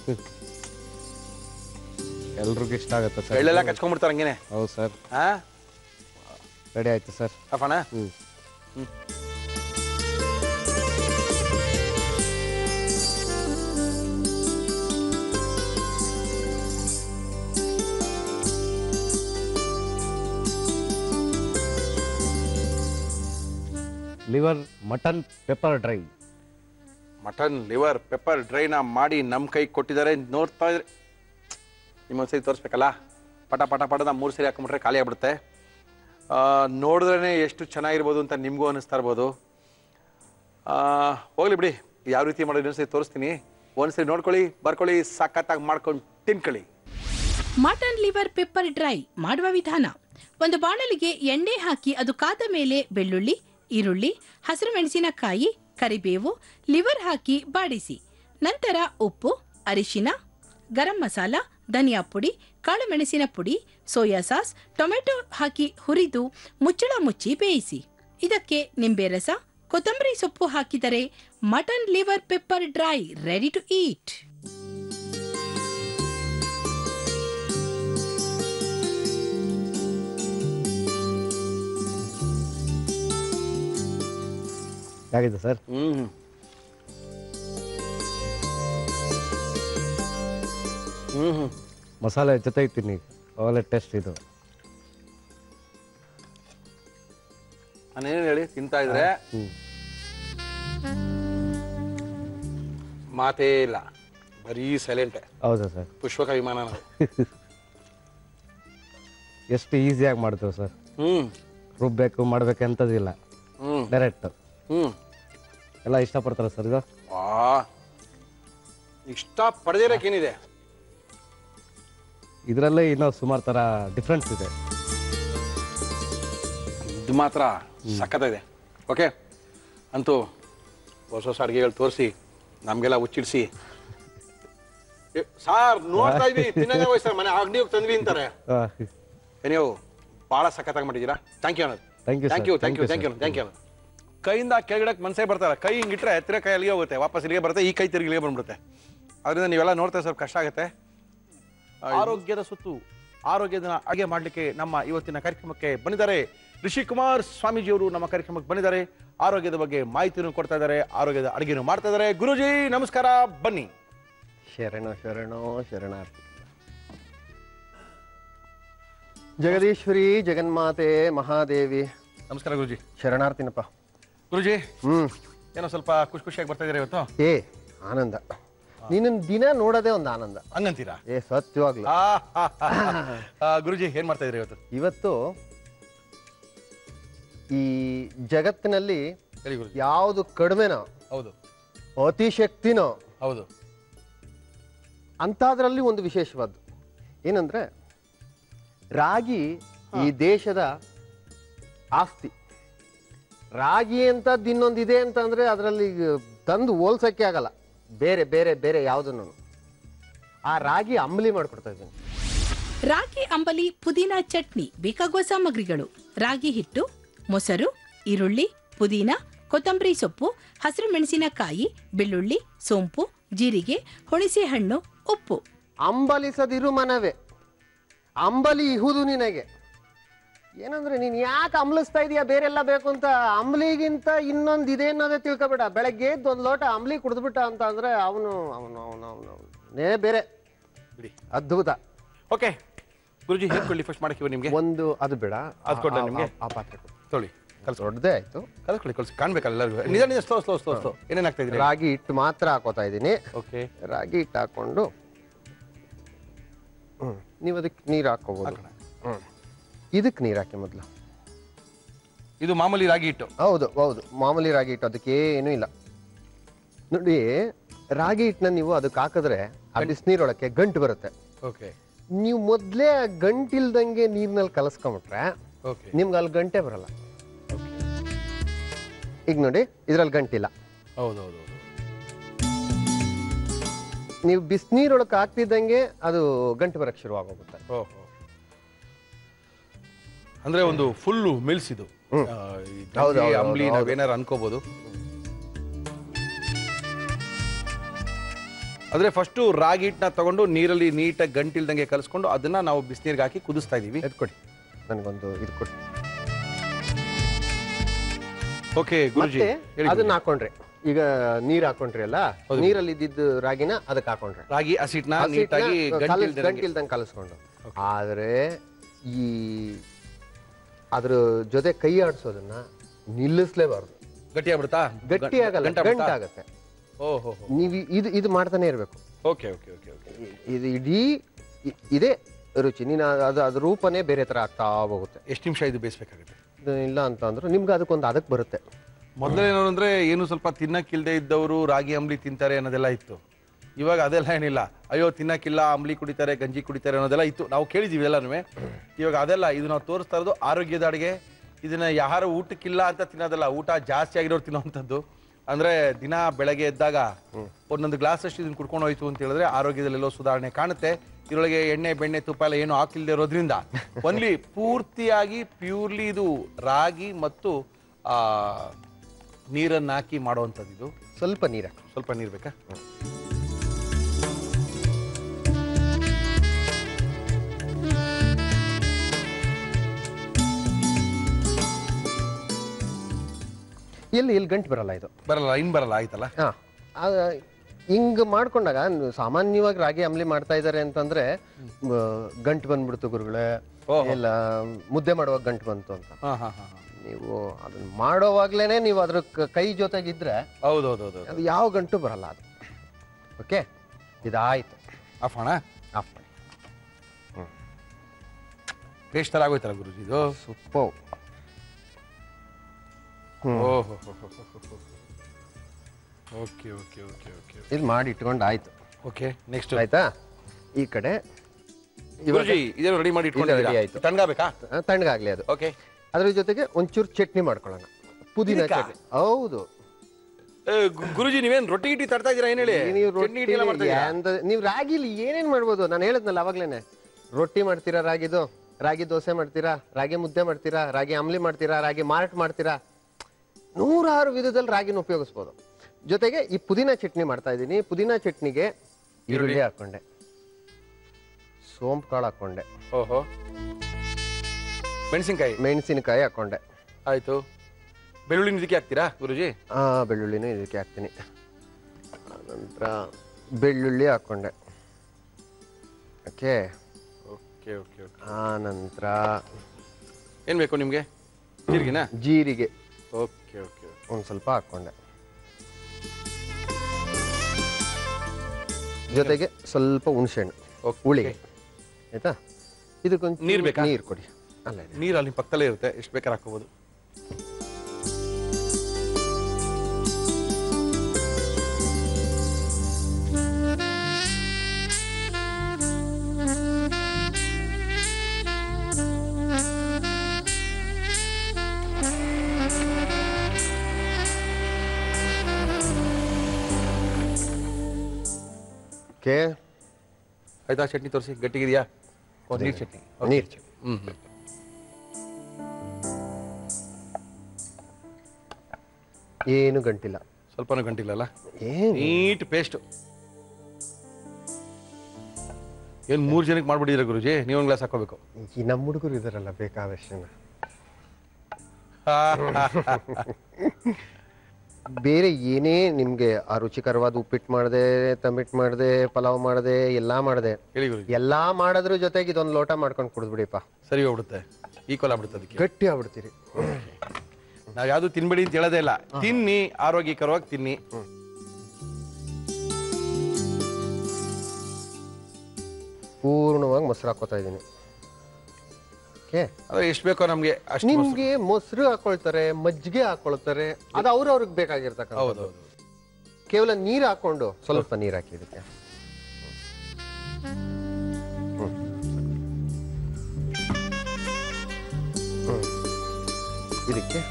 ಎಲ್ರಿಗೂ ಇಷ್ಟ ಆಗುತ್ತೆ ಸರ್ ಎಳ್ಳೆಲ್ಲ ಕಚ್ಕೊಂಡ್ಬಿಡ್ತಾರೆ ಹಂಗೇನೆ ಹೌದು ಸರ್ ಹಾ ರೆಡಿ ಆಯ್ತು ಸರ್ ಅಪ್ಪಣ ಹ್ಞೂ liver mutton pepper dry mutton liver pepper ಡ್ರೈನ ಮಾಡಿ ನಮ್ಮ ಕೈ ಕೊಟ್ಟಿದ್ದಾರೆ ನೋಡ್ತಾ ಇದ್ರೆ ನಿಮ್ಮೊಂದ್ಸರಿ ತೋರಿಸ್ಬೇಕಲ್ಲ ಪಟ ಪಟ ಪಟದ ಮೂರು ಸರಿ ಹಾಕೊಂಬಿಟ್ರೆ ಖಾಲಿ ಆಗ್ಬಿಡುತ್ತೆ ಆ, ನೋಡಿದ್ರೇ ಎಷ್ಟು ಚೆನ್ನಾಗಿರ್ಬೋದು ಅಂತ ನಿಮಗೂ ಅನ್ನಿಸ್ತಾ ಇರ್ಬೋದು ಆ, ಹೋಗ್ಲಿ ಬಿಡಿ ಯಾವ ರೀತಿ ಮಾಡೋದು ಇನ್ನೊಂದ್ಸರಿ ತೋರಿಸ್ತೀನಿ ಒಂದ್ಸರಿ ನೋಡ್ಕೊಳ್ಳಿ ಬರ್ಕೊಳ್ಳಿ ಸಖತ್ತಾಗಿ ಮಾಡ್ಕೊಂಡು ತಿನ್ಕೊಳ್ಳಿ ಮಟನ್ ಲಿವರ್ ಪೆಪ್ಪರ್ ಡ್ರೈ ಮಾಡುವ ವಿಧಾನ ಒಂದು ಬಾಣಲಿಗೆ ಎಣ್ಣೆ ಹಾಕಿ ಅದು ಕಾದ ಮೇಲೆ ಬೆಳ್ಳುಳ್ಳಿ ಈರುಳ್ಳಿ ಹಸಿರು ಮೆಣಸಿನಕಾಯಿ ಕರಿಬೇವು ಲಿವರ್ ಹಾಕಿ ಬಾಡಿಸಿ ನಂತರ ಉಪ್ಪು ಅರಿಶಿನ ಗರಂ ಮಸಾಲ ಧನಿಯಾ ಪುಡಿ ಕಾಳು ಮೆಣಸಿನ ಪುಡಿ ಸೋಯಾ ಸಾಸ್ ಟೊಮೆಟೊ ಹಾಕಿ ಹುರಿದು ಮುಚ್ಚಳ ಮುಚ್ಚಿ ಬೇಯಿಸಿ ಇದಕ್ಕೆ ನಿಂಬೆ ರಸ ಕೊತ್ತಂಬರಿ ಸೊಪ್ಪು ಹಾಕಿದರೆ mutton liver pepper dry ready to eat ಹೇಗಿದೆ ಸರ್ ಹ್ಮ್ ಹ್ಮ್ ಹ್ಮ್ ಮಸಾಲೆ ಜೊತೆ ಇರ್ತೀನಿ ಒಳ್ಳೆ ಟೇಸ್ಟ್ ಇದು ನಾನೇನು ಹೇಳಿ ತಿಂತಾ ಇದ್ರೆ ಹ್ಞೂ ಮಾತೇ ಇಲ್ಲ ಬರೀ ಸೈಲೆಂಟೆ ಹೌದಾ ಸರ್ ಪುಷ್ಪಕ ವಿಮಾನ ನಾವು ಎಷ್ಟು ಈಸಿಯಾಗಿ ಮಾಡ್ತೀವಿ ಸರ್ ಹ್ಮ್ ರುಬ್ಬೇಕು ಮಾಡ್ಬೇಕು ಎಂಥದ್ದಿಲ್ಲ ಹ್ಮ್ ಡೈರೆಕ್ಟ್ ಹ್ಮ್ ಎಲ್ಲ ಇಷ್ಟಪಡ್ತಾರೆ ಸರ್ ಇದು ಆ ಇಷ್ಟ ಪಡೆದಿರಕ್ಕೇನಿದೆ ಇದರಲ್ಲೇ ಇನ್ನೂ ಸುಮಾರು ಥರ ಡಿಫ್ರೆನ್ಸ್ ಇದೆ ಇದು ಮಾತ್ರ ಸಖತ್ತಿದೆ ಓಕೆ ಅಂತೂ ಹೊಸ ಹೊಸ ಅಡುಗೆಗಳು ತೋರಿಸಿ ನಮಗೆಲ್ಲ ಹುಚ್ಚಿಡ್ಸಿ ಏ, ಸಾರ್ ನೋಡ್ತಾ ಇದ್ವಿ ತಿನ್ನಂಗ ವಯಸ್ಸ ಮನೆ ಅಂಗಡಿ ಹೋಗಿ ತಂದ್ವಿ ಅಂತಾರೆ ನೀವು ಭಾಳ ಸಖತ್ತಾಗಿ ಮಾಡಿದ್ದೀರಾ ಥ್ಯಾಂಕ್ ಯು ಅನ್ನೋದು Thank you, thank sir. You thank you Thank thank you, you thank you ಕೈಯಿಂದ ಕೆಳಗಡೆ ಮನಸ್ಸೇ ಬರ್ತಾರೆ ಕೈ ಹಿಂಗಿಟ್ರೆ ತಿರ್ಗ ಕೈ ಅಲ್ಲಿಗೆ ಹೋಗುತ್ತೆ ವಾಪಸ್ ಇಲ್ಲಿಗೆ ಬರುತ್ತೆ ಈ ಕೈ ತಿರುಗಿಗೆ ಬಂದ್ಬಿಡುತ್ತೆ ಅದರಿಂದ ನೀವೆಲ್ಲ ನೋಡ್ತಾ ಸ್ವಲ್ಪ ಕಷ್ಟ ಆಗುತ್ತೆ ಆರೋಗ್ಯದ ಸುತ್ತು ಆರೋಗ್ಯದ ಅಡುಗೆ ಮಾಡಲಿಕ್ಕೆ ನಮ್ಮ ಇವತ್ತಿನ ಕಾರ್ಯಕ್ರಮಕ್ಕೆ ಬಂದಿದ್ದಾರೆ ರಿಷಿಕುಮಾರ್ ಸ್ವಾಮೀಜಿಯವರು ನಮ್ಮ ಕಾರ್ಯಕ್ರಮಕ್ಕೆ ಬಂದಿದ್ದಾರೆ ಆರೋಗ್ಯದ ಬಗ್ಗೆ ಮಾಹಿತಿಯನ್ನು ಕೊಡ್ತಾ ಇದ್ದಾರೆ ಆರೋಗ್ಯದ ಅಡುಗೆನೂ ಮಾಡ್ತಾ ಇದ್ದಾರೆ ಗುರುಜಿ ನಮಸ್ಕಾರ ಬನ್ನಿ ಶರಣ ಶರಣೋ ಶರಣಾರ್ಥಿ ಜಗದೀಶ್ವರಿ ಜಗನ್ಮಾತೆ ಮಹಾದೇವಿ ನಮಸ್ಕಾರ ಗುರುಜಿ ಶರಣಾರ್ಥಿನಪ್ಪ ಗುರುಜಿ ಹ್ಮ್ ಏನೋ ಸ್ವಲ್ಪ ಖುಷಿ ಖುಷಿಯಾಗಿ ಬರ್ತಾ ಇದ್ದಾರೆ ಇವತ್ತು ಏ ಆನಂದ ನಿನ್ನ ದಿನ ನೋಡೋದೇ ಒಂದು ಆನಂದ ಹಂಗಂತೀರಾ ಏ ಸತ್ಯವಾಗ್ಲು ಆ, ಹಾ, ಹಾ, ಹಾ. ಆ, ಗುರುಜಿ ಏನ್ ಮಾಡ್ತಾ ಇದ್ರಿ ಇವತ್ತು ಇವತ್ತು ಈ ಜಗತ್ತಿನಲ್ಲಿ ಹೇಳಿ ಗುರುಜಿ ಯಾವುದು ಕಡಿಮೆನೋ ಹೌದು ಅತಿಶಕ್ತಿನೋ ಹೌದು ಅಂಥದ್ರಲ್ಲಿ ಒಂದು ವಿಶೇಷವಾದ್ದು ಏನಂದ್ರೆ ರಾಗಿ ಈ ದೇಶದ ಆಸ್ತಿ ರಾಗಿ ಅಂತದ್ದು ಇನ್ನೊಂದಿದೆ ಅಂತಂದ್ರೆ ಅದರಲ್ಲಿ ತಂದು ಹೋಲ್ಸಕ್ಕೆ ಆಗಲ್ಲ ಬೇರೆ ಬೇರೆ ಬೇರೆ ಯಾವುದನ್ನು ಆ ರಾಗಿ ಅಂಬಲಿ ಮಾಡ್ಕೊಡ್ತಾ ಇದ್ದೀನಿ ರಾಗಿ ಅಂಬಲಿ ಪುದೀನ ಚಟ್ನಿ ಬೇಕಾಗುವ ಸಾಮಗ್ರಿಗಳು ರಾಗಿ ಹಿಟ್ಟು ಮೊಸರು ಈರುಳ್ಳಿ ಪುದೀನ ಕೊತ್ತಂಬರಿ ಸೊಪ್ಪು ಹಸಿರು ಮೆಣಸಿನಕಾಯಿ ಬೆಳ್ಳುಳ್ಳಿ ಸೋಂಪು ಜೀರಿಗೆ ಹುಣಸೆ ಹಣ್ಣು ಉಪ್ಪು ಅಂಬಲಿಸದಿರು ಮನವೇ ಅಂಬಲಿ ಇಹುದು ನಿನಗೆ ಏನಂದ್ರೆ ನೀನ್ ಯಾಕೆ ಅಂಬಲಿಸ್ತಾ ಇದೀಯ ಬೇರೆಲ್ಲ ಬೇಕು ಅಂತ ಅಂಬಲಿಗಿಂತ ಇನ್ನೊಂದು ಇದೆ ಅನ್ನೋದೇ ತಿಳ್ಕೊಬೇಡ ಬೆಳಗ್ಗೆ ಎದ್ದು ಒಂದು ಲೋಟ ಅಂಬಲಿ ಕುಡಿದ್ಬಿಟ್ಟ ಅಂತ ಅಂದ್ರೆ ಅವನು ಅವನು ಅವನು ಅವನು ನೇ ಬೇರೆ ಬಿಡಿ ಅದ್ಭುತ ಓಕೆ ಗುರುಜಿ ಹೇಳ್ಕೊಳ್ಳಿ ಫಸ್ಟ್ ಮಾಡಕ್ಕೆ ನಿಮಗೆ ಒಂದು ಅದು ಬೇಡ ಅದ್ ಕೊಡ್ಲಾ ಆ- ಆ- ನಿಮ್ಗೆ? ಆ ಪಾತ್ರೆ ಕೊಡು. ತೊಳಿ ಕಲ್ಸಿ ದೊಡ್ಡದೇ ಆಯ್ತು ಕಲ್ಸ್ಕೊಳ್ಳಿ ಕಲ್ಸಿ ಕಾಣ್ಬೇಕಲ್ಲ ಎಲ್ಲರಿಗೂ ನಿಜ ನಿಜ ಸ್ಲೋ ಸ್ಲೋ ಸ್ಲೋ ಸ್ಲೋ ಏನೇನು ಆಗ್ತಾ ಇದ್ರಿ ರಾಗಿ ಹಿಟ್ಟು ಮಾತ್ರ ಹಾಕೋತಾ ಇದ್ದೀನಿ ಓಕೆ ರಾಗಿ ಹಿಟ್ಟು ಹಾಕೊಂಡು ಹ್ಮ್ ನೀವು ಅದಕ್ಕೆ ನೀರು ಹಾಕೋಬಹುದು ಹಾಕೋಣ. ಹ್ಮ್ ಇದಕ್ಕೆ ನೀರು ಹಾಕಿ ಮೊದಲು ಇದು ಮಾಮೂಲಿ ರಾಗಿ ಹಿಟ್ಟು ಹೌದು ಹೌದು ಮಾಮೂಲಿ ರಾಗಿ ಹಿಟ್ಟು ಅದಕ್ಕೆ ಏನೂ ಇಲ್ಲ ನೋಡಿ ರಾಗಿ ಹಿಟ್ಟನ್ನ ನೀವು ಅದಕ್ಕೆ ಹಾಕಿದ್ರೆ ಆ ಬಿಸಿನೀರೊಳಕ್ಕೆ ಗಂಟು ಬರುತ್ತೆ ಓಕೆ ನೀವು ಮೊದಲೇ ಆ ಗಂಟಿಲ್ದಂಗೆ ನೀರಿನಲ್ಲಿ ಕಲಸ್ಕೊಂಬಿಟ್ರೆ ಓಕೆ ನಿಮ್ಗೆ ಅಲ್ಲಿ ಗಂಟೆ ಬರಲ್ಲ ಈಗ ನೋಡಿ ಇದ್ರಲ್ಲಿ ಗಂಟಿಲ್ಲ ಹೌದು ಹೌದು ಹೌದು ನೀವು ಬಿಸಿನೀರೊಳಗೆ ಹಾಕ್ತಿದ್ದಂಗೆ ಅದು ಗಂಟು ಬರಕ್ಕೆ ಶುರುವಾಗೋಗುತ್ತೆ ಓಹೋ ಅಂದ್ರೆ ಒಂದು ಫುಲ್ ಮಿಲ್ಸ್ ಇದು ಆ, ಈ ಹೌದು, ಗಂಜಿ, ಹೌದು, ಅಂಬ್ಲಿ ಹೌದು. ನಾವೇನಾರು ಅನ್ಕೋಬಹುದು ಅಂದ್ರೆ ಫಸ್ಟ್ ರಾಗಿ ಹಿಟ್ಟನ್ನ ತಗೊಂಡು ನೀರಲ್ಲಿ ನೀಟಾಗಿ ಗಂಟಿಲ್ದಂಗೆ ಕಲಿಸ್ಕೊಂಡು ಅದನ್ನ ನಾವು ಬಿಸಿನೀರಿಗೆ ಹಾಕಿ ಕುದಿಸ್ತಾ ಇದೀವಿ ಎದ್ ಕೊಡಿ ನನಗೊಂದು ಇದು ಕೊಡಿ ಓಕೆ ಗುರುಜಿ ಮತ್ತೆ ಹೇಳಿ ಅದನ್ನ ಹಾಕೊಂಡ್ರಿ ಈಗ ನೀರ್ ಹಾಕೊಂಡ್ರಿ ಅಲ್ಲ ನೀರಲ್ಲಿ ಇದ್ದಿದ್ದು ರಾಗಿನ ಅದಕ್ಕೆ ಹಾಕೊಂಡ್ರಿ ರಾಗಿ ಹಸಿಟ್ನ ನೀಟಾಗಿ ಗಂಟಿಲ್ದಂಗೆ ಗಂಟಿಲ್ದಂಗೆ ಕಲಿಸ್ಕೊಂಡು ಆದ್ರೆ ಈ ಅದ್ರ ಜೊತೆ ಕೈ ಆಡಿಸೋದನ್ನ ನಿಲ್ಲಿಸ್ಲೇಬಾರ್ದು ಗಟ್ಟಿ ಆಗ್ಬಿಡುತ್ತಾ ಗಟ್ಟಿ ಆಗಲ್ಲ ಗಂಟಾಗತ್ತೆ ಓಹೋ ನೀವು ಇದು ಇದು ಮಾಡ್ತಾನೆ ಇರಬೇಕು ಓಕೆ ಓಕೆ ಓಕೆ ಓಕೆ ಇದು ಇಡೀ ಇ- ಇದೇ ರುಚಿ ನೀನು ಅದು ಅದ್ರ ರೂಪನೇ ಬೇರೆ ತರ ಆಗ್ತಾ ಹೋಗುತ್ತೆ ಎಷ್ಟು ನಿಮಿಷ ಇದು ಬೇಯಿಸ್ಬೇಕಾಗುತ್ತೆ ಇದು ಇಲ್ಲ ಅಂತ ಅಂದ್ರೆ ನಿಮ್ಗೆ ಅದಕ್ಕೊಂದು ಅದಕ್ಕೆ ಬರುತ್ತೆ ಮೊದಲೇನೋ ಅಂದ್ರೆ ಏನು ಸ್ವಲ್ಪ ತಿನ್ನಕ್ಕಿಲ್ದೇ ಇದ್ದವರು ರಾಗಿ ಅಂಬ್ಲಿ ತಿಂತಾರೆ ಅನ್ನೋದೆಲ್ಲ ಇತ್ತು ಇವಾಗ ಅದೆಲ್ಲ ಏನಿಲ್ಲ ಅಯ್ಯೋ ತಿನ್ನಕ್ಕಿಲ್ಲ ಅಂಬ್ಲಿ ಕುಡಿತಾರೆ ಗಂಜಿ ಕುಡಿತಾರೆ ಅನ್ನೋದೆಲ್ಲ ಇತ್ತು ನಾವು ಕೇಳಿದೀವಿ ಎಲ್ಲನೂ ಇವಾಗ ಅದೆಲ್ಲ ಇದು ನಾವು ತೋರಿಸ್ತಾ ಇರೋದು ಆರೋಗ್ಯದ ಅಡಿಗೆ ಇದನ್ನ ಯಾರು ಊಟಕ್ಕಿಲ್ಲ ಅಂತ ತಿನ್ನೋದಲ್ಲ ಊಟ ಜಾಸ್ತಿ ಆಗಿರೋರು ತಿನ್ನೋವಂಥದ್ದು ಅಂದ್ರೆ ದಿನ ಬೆಳಗ್ಗೆ ಎದ್ದಾಗ ಒಂದೊಂದು ಗ್ಲಾಸ್ ಅಷ್ಟು ಇದನ್ನ ಕುಡ್ಕೊಂಡು ಹೋಯ್ತು ಅಂತ ಹೇಳಿದ್ರೆ ಆರೋಗ್ಯದಲ್ಲೆಲ್ಲೋ ಸುಧಾರಣೆ ಕಾಣುತ್ತೆ ಇದರೊಳಗೆ ಎಣ್ಣೆ ಬೆಣ್ಣೆ ತುಪ್ಪ ಎಲ್ಲ ಏನು ಹಾಕಿಲ್ದೇ ಇರೋದ್ರಿಂದ ಒನ್ಲಿ ಪೂರ್ತಿಯಾಗಿ ಪ್ಯೂರ್ಲಿ ಇದು ರಾಗಿ ಮತ್ತು ಆ ನೀರನ್ನು ಹಾಕಿ ಮಾಡುವಂಥದ್ದು ಇದು ಸ್ವಲ್ಪ ನೀರು ಹಾಕು. ಸ್ವಲ್ಪ ನೀರು ಬೇಕಾ ಎಲ್ಲಿ ಎಲ್ಲಿ ಗಂಟು ಬರಲ್ಲ ಇದು ಬರಲ್ಲ ಇನ್ ಬರಲ್ಲ ಆಯ್ತಲ್ಲ ಹಾ ಆ- ಹಿಂಗ್ ಮಾಡ್ಕೊಂಡಾಗ ನ್- ಸಾಮಾನ್ಯವಾಗಿ ರಾಗಿ ಅಂಬ್ಲಿ ಮಾಡ್ತಾ ಇದ್ದಾರೆ ಅಂತಂದ್ರೆ ಮ, ಗಂಟು ಬಂದ್ಬಿಡ್ತು ಗುರುಗಳೇ ಇಲ್ಲ ಮುದ್ದೆ ಮಾಡುವಾಗ ಗಂಟು ಬಂತು ಅಂತ ಹಾ ಹಾ ಹಾ ನೀವು ಅದನ್ನ ಮಾಡೋವಾಗ್ಲೇನೆ ನೀವು ಅದ್ರ ಕ- ಕೈ ಜೊತೆಗಿದ್ರೆ ಹೌದು ಹೌದು ಹೌದು ಅದು ಯಾವ ಗಂಟು ಬರಲ್ಲ ಅದು ಓಕೆ ಇದಾಯ್ತು ಆಫ್ ಅಣ್ಣ ಆಫ್ ಮಾಡಿ ಪೇಸ್ಟ್ ಥರ ಆಗೋಯ್ತಲ್ಲ ಗುರುಜಿ ಇದು ಸೂಪರ್ ಓಹೋ ಓಕೆ ಓಕೆ ಓಕೆ ಓಕೆ ಇದು ಮಾಡಿ ಇಟ್ಕೊಂಡು ಆಯ್ತು ಓಕೆ ನೆಕ್ಸ್ಟ್ ಆಯ್ತಾ ಈ ಕಡೆ ಗುರುಜಿ ಇದೇನು ರೆಡಿ ಮಾಡಿ ಇದು ready ಇಟ್ಕೊಂಡಿದ್ದೀರಾ ಆಯ್ತು. ತಣ್ಣಗಾಬೇಕಾ ಆ, ತಣ್ಣಗಾಗ್ಲಿ ಅದು ಓಕೆ ಅದ್ರ ಜೊತೆಗೆ ಒಂಚೂರು ಚಟ್ನಿ ಮಾಡ್ಕೊಳ್ಳೋಣ ಪುದೀನ ಇದಕ್ಕಾ? ಚಟ್ನಿ ಹೌದು ಗುರುಜಿ ನೀವೇನ್ ರೊಟ್ಟಿ ಗಿಟ್ಟಿ ತರ್ತಾ ಇದೀರಾ ಏನ್ ಹೇಳಿ ನೀವು ಚಟ್ನಿ ಗಿಟ್ಟಿ ಎಲ್ಲ ಮಾಡ್ತಾ ರೊಟ್ಟಿ ಇದೀರಾ? ಎಂತ- ನೀವು ರಾಗಿಲಿ ಏನೇನ್ ಮಾಡ್ಬೋದು ನಾನು ಹೇಳದ್ನಲ್ಲ ಅವಾಗ್ಲೇನೆ ರೊಟ್ಟಿ ಮಾಡ್ತೀರಾ ರಾಗಿದು ರಾಗಿ ದೋಸೆ ಮಾಡ್ತೀರಾ ರಾಗಿ ಮುದ್ದೆ ಮಾಡ್ತೀರಾ ರಾಗಿ ಅಂಬ್ಲಿ ಮಾಡ್ತೀರಾ ರಾಗಿ ಮಾರಾಟ ಮಾಡ್ತೀರಾ ನೂರಾರು ವಿಧದಲ್ಲಿ ರಾಗಿನ ಉಪಯೋಗಿಸ್ಬೋದು ಜೊತೆಗೆ ಈ ಪುದೀನ ಚಟ್ನಿ ಮಾಡ್ತಾ ಇದ್ದೀನಿ ಪುದೀನ ಚಟ್ನಿಗೆ ಈರುಳ್ಳಿ ಹಾಕೊಂಡೆ ಸೋಂಪು ಕಾಳು ಹಾಕೊಂಡೆ ಓಹೋ ಮೆಣಸಿನ್ಕಾಯಿ ಮೆಣಸಿನಕಾಯಿ ಹಾಕೊಂಡೆ ಆಯ್ತು ಬೆಳ್ಳುಳ್ಳಿ ಇದಕ್ಕೆ ಹಾಕ್ತೀರಾ ಗುರುಜಿ ಆ ಬೆಳ್ಳುಳ್ಳಿನೂ ಇದಕ್ಕೆ ಹಾಕ್ತೀನಿ ನಂತರ ಬೆಳ್ಳುಳ್ಳಿ ಹಾಕೊಂಡೆ ಓಕೆ ಓಕೆ ಓಕೆ ಓಕೆ ಆ ನಂತರ ಏನ್ ಬೇಕು ನಿಮ್ಗೆ ಜೀರಿಗೆನಾ ಜೀರಿಗೆ ಓಕೆ ಓಕೆ ಒಂದು ಸ್ವಲ್ಪ ಹಾಕ್ಕೊಂಡೆ ಜೊತೆಗೆ ಸ್ವಲ್ಪ ಹುಣಸೆಹಣ್ಣು ಓಕೆ ಹುಳಿಗೆ ಆಯ್ತಾ ಇದಕ್ಕೊಂದು ನೀರ್ ಬೇಕಾ? ನೀರು ಕೊಡಿ ಅಲ್ಲ ನೀರು ಅಲ್ಲಿ ಪಕ್ಕದಲ್ಲೇ ಇರುತ್ತೆ ಎಷ್ಟು ಬೇಕಾದ್ರೆ ಹಾಕೋಬಹುದು ಓಕೆ ಆಯ್ತಾ ಚಟ್ನಿ ತೋರಿಸಿ ಗಟ್ಟಿಗಿದೆಯಾ ಒಂದು ನೀರು ಚಟ್ನಿ ನೀರು ಚಟ್ನಿ ಹ್ಮ್ ಹ್ಮ್ ಏನು ಗಂಟಿಲ್ಲ ಸ್ವಲ್ಪನೂ ಗಂಟಿಲ್ಲಲ್ಲ ಏನು ನೀಟ್ ಪೇಸ್ಟ್ ಏನ್ ಮೂರು ಜನಕ್ಕೆ ಮಾಡ್ಬಿಟ್ಟಿದ್ದೀರಾ ಗುರುಜಿ ನೀವೊಂದು ಗ್ಲಾಸ್ ಹಾಕೋಬೇಕು ಈ ನಮ್ಮ ಹುಡುಗರು ಇದಾರಲ್ಲ ಬೇಕಾದಷ್ಟು ಜನ ಬೇರೆ ಏನೇ ನಿಮ್ಗೆ ಆ ರುಚಿಕರವಾದ ಉಪ್ಪಿಟ್ಟು ಮಾಡಿದೆ ತಂಬಿಟ್ಟು ಮಾಡಿದೆ ಪಲಾವ್ ಮಾಡಿದೆ ಎಲ್ಲಾ ಮಾಡಿದೆ ಹೇಳಿ ಗುರುಜಿ ಎಲ್ಲಾ ಮಾಡೋದ್ರ ಜೊತೆಗೆ ಇದೊಂದು ಲೋಟ ಮಾಡ್ಕೊಂಡು ಕುಡಿದ್ಬಿಡಿಪ್ಪ ಸರಿ ಹೋಗ್ಬಿಡುತ್ತೆ ಈಕ್ವಲ್ ಆಗ್ಬಿಡುತ್ತೆ ಅದಕ್ಕೆ ಗಟ್ಟಿ ಆಗ್ಬಿಡ್ತೀರಿ ನಾವು ಯಾವುದು ತಿನ್ಬೇಡಿ ಅಂತ ಹೇಳೋದೇ ಇಲ್ಲ ತಿನ್ನಿ ಆರೋಗ್ಯಕರವಾಗಿ ತಿನ್ನಿ ಪೂರ್ಣವಾಗಿ ಮೊಸರು ಹಾಕೋತಾ ಇದ್ದೀನಿ ಓಕೆ ಅದು ಎಷ್ಟು ಬೇಕೋ ನಮಗೆ ಅಷ್ಟು ನಿಮ್ಗೆ ಮೊಸರು ಹಾಕೊಳ್ತಾರೆ ಮಜ್ಜಿಗೆ ಹಾಕೊಳ್ತಾರೆ ಅದು ಅವ್ರವ್ರಿಗೆ ಬೇಕಾಗಿರ್ತಕ್ಕಂಥ ಹೌದು ಹೌದು ಕೇವಲ ನೀರು ಹಾಕೊಂಡು ಸ್ವಲ್ಪ ನೀರು ಹಾಕಿ ಇದಕ್ಕೆ ಹ್ಮ್. ಹ್ಮ್. ಇದಕ್ಕೆ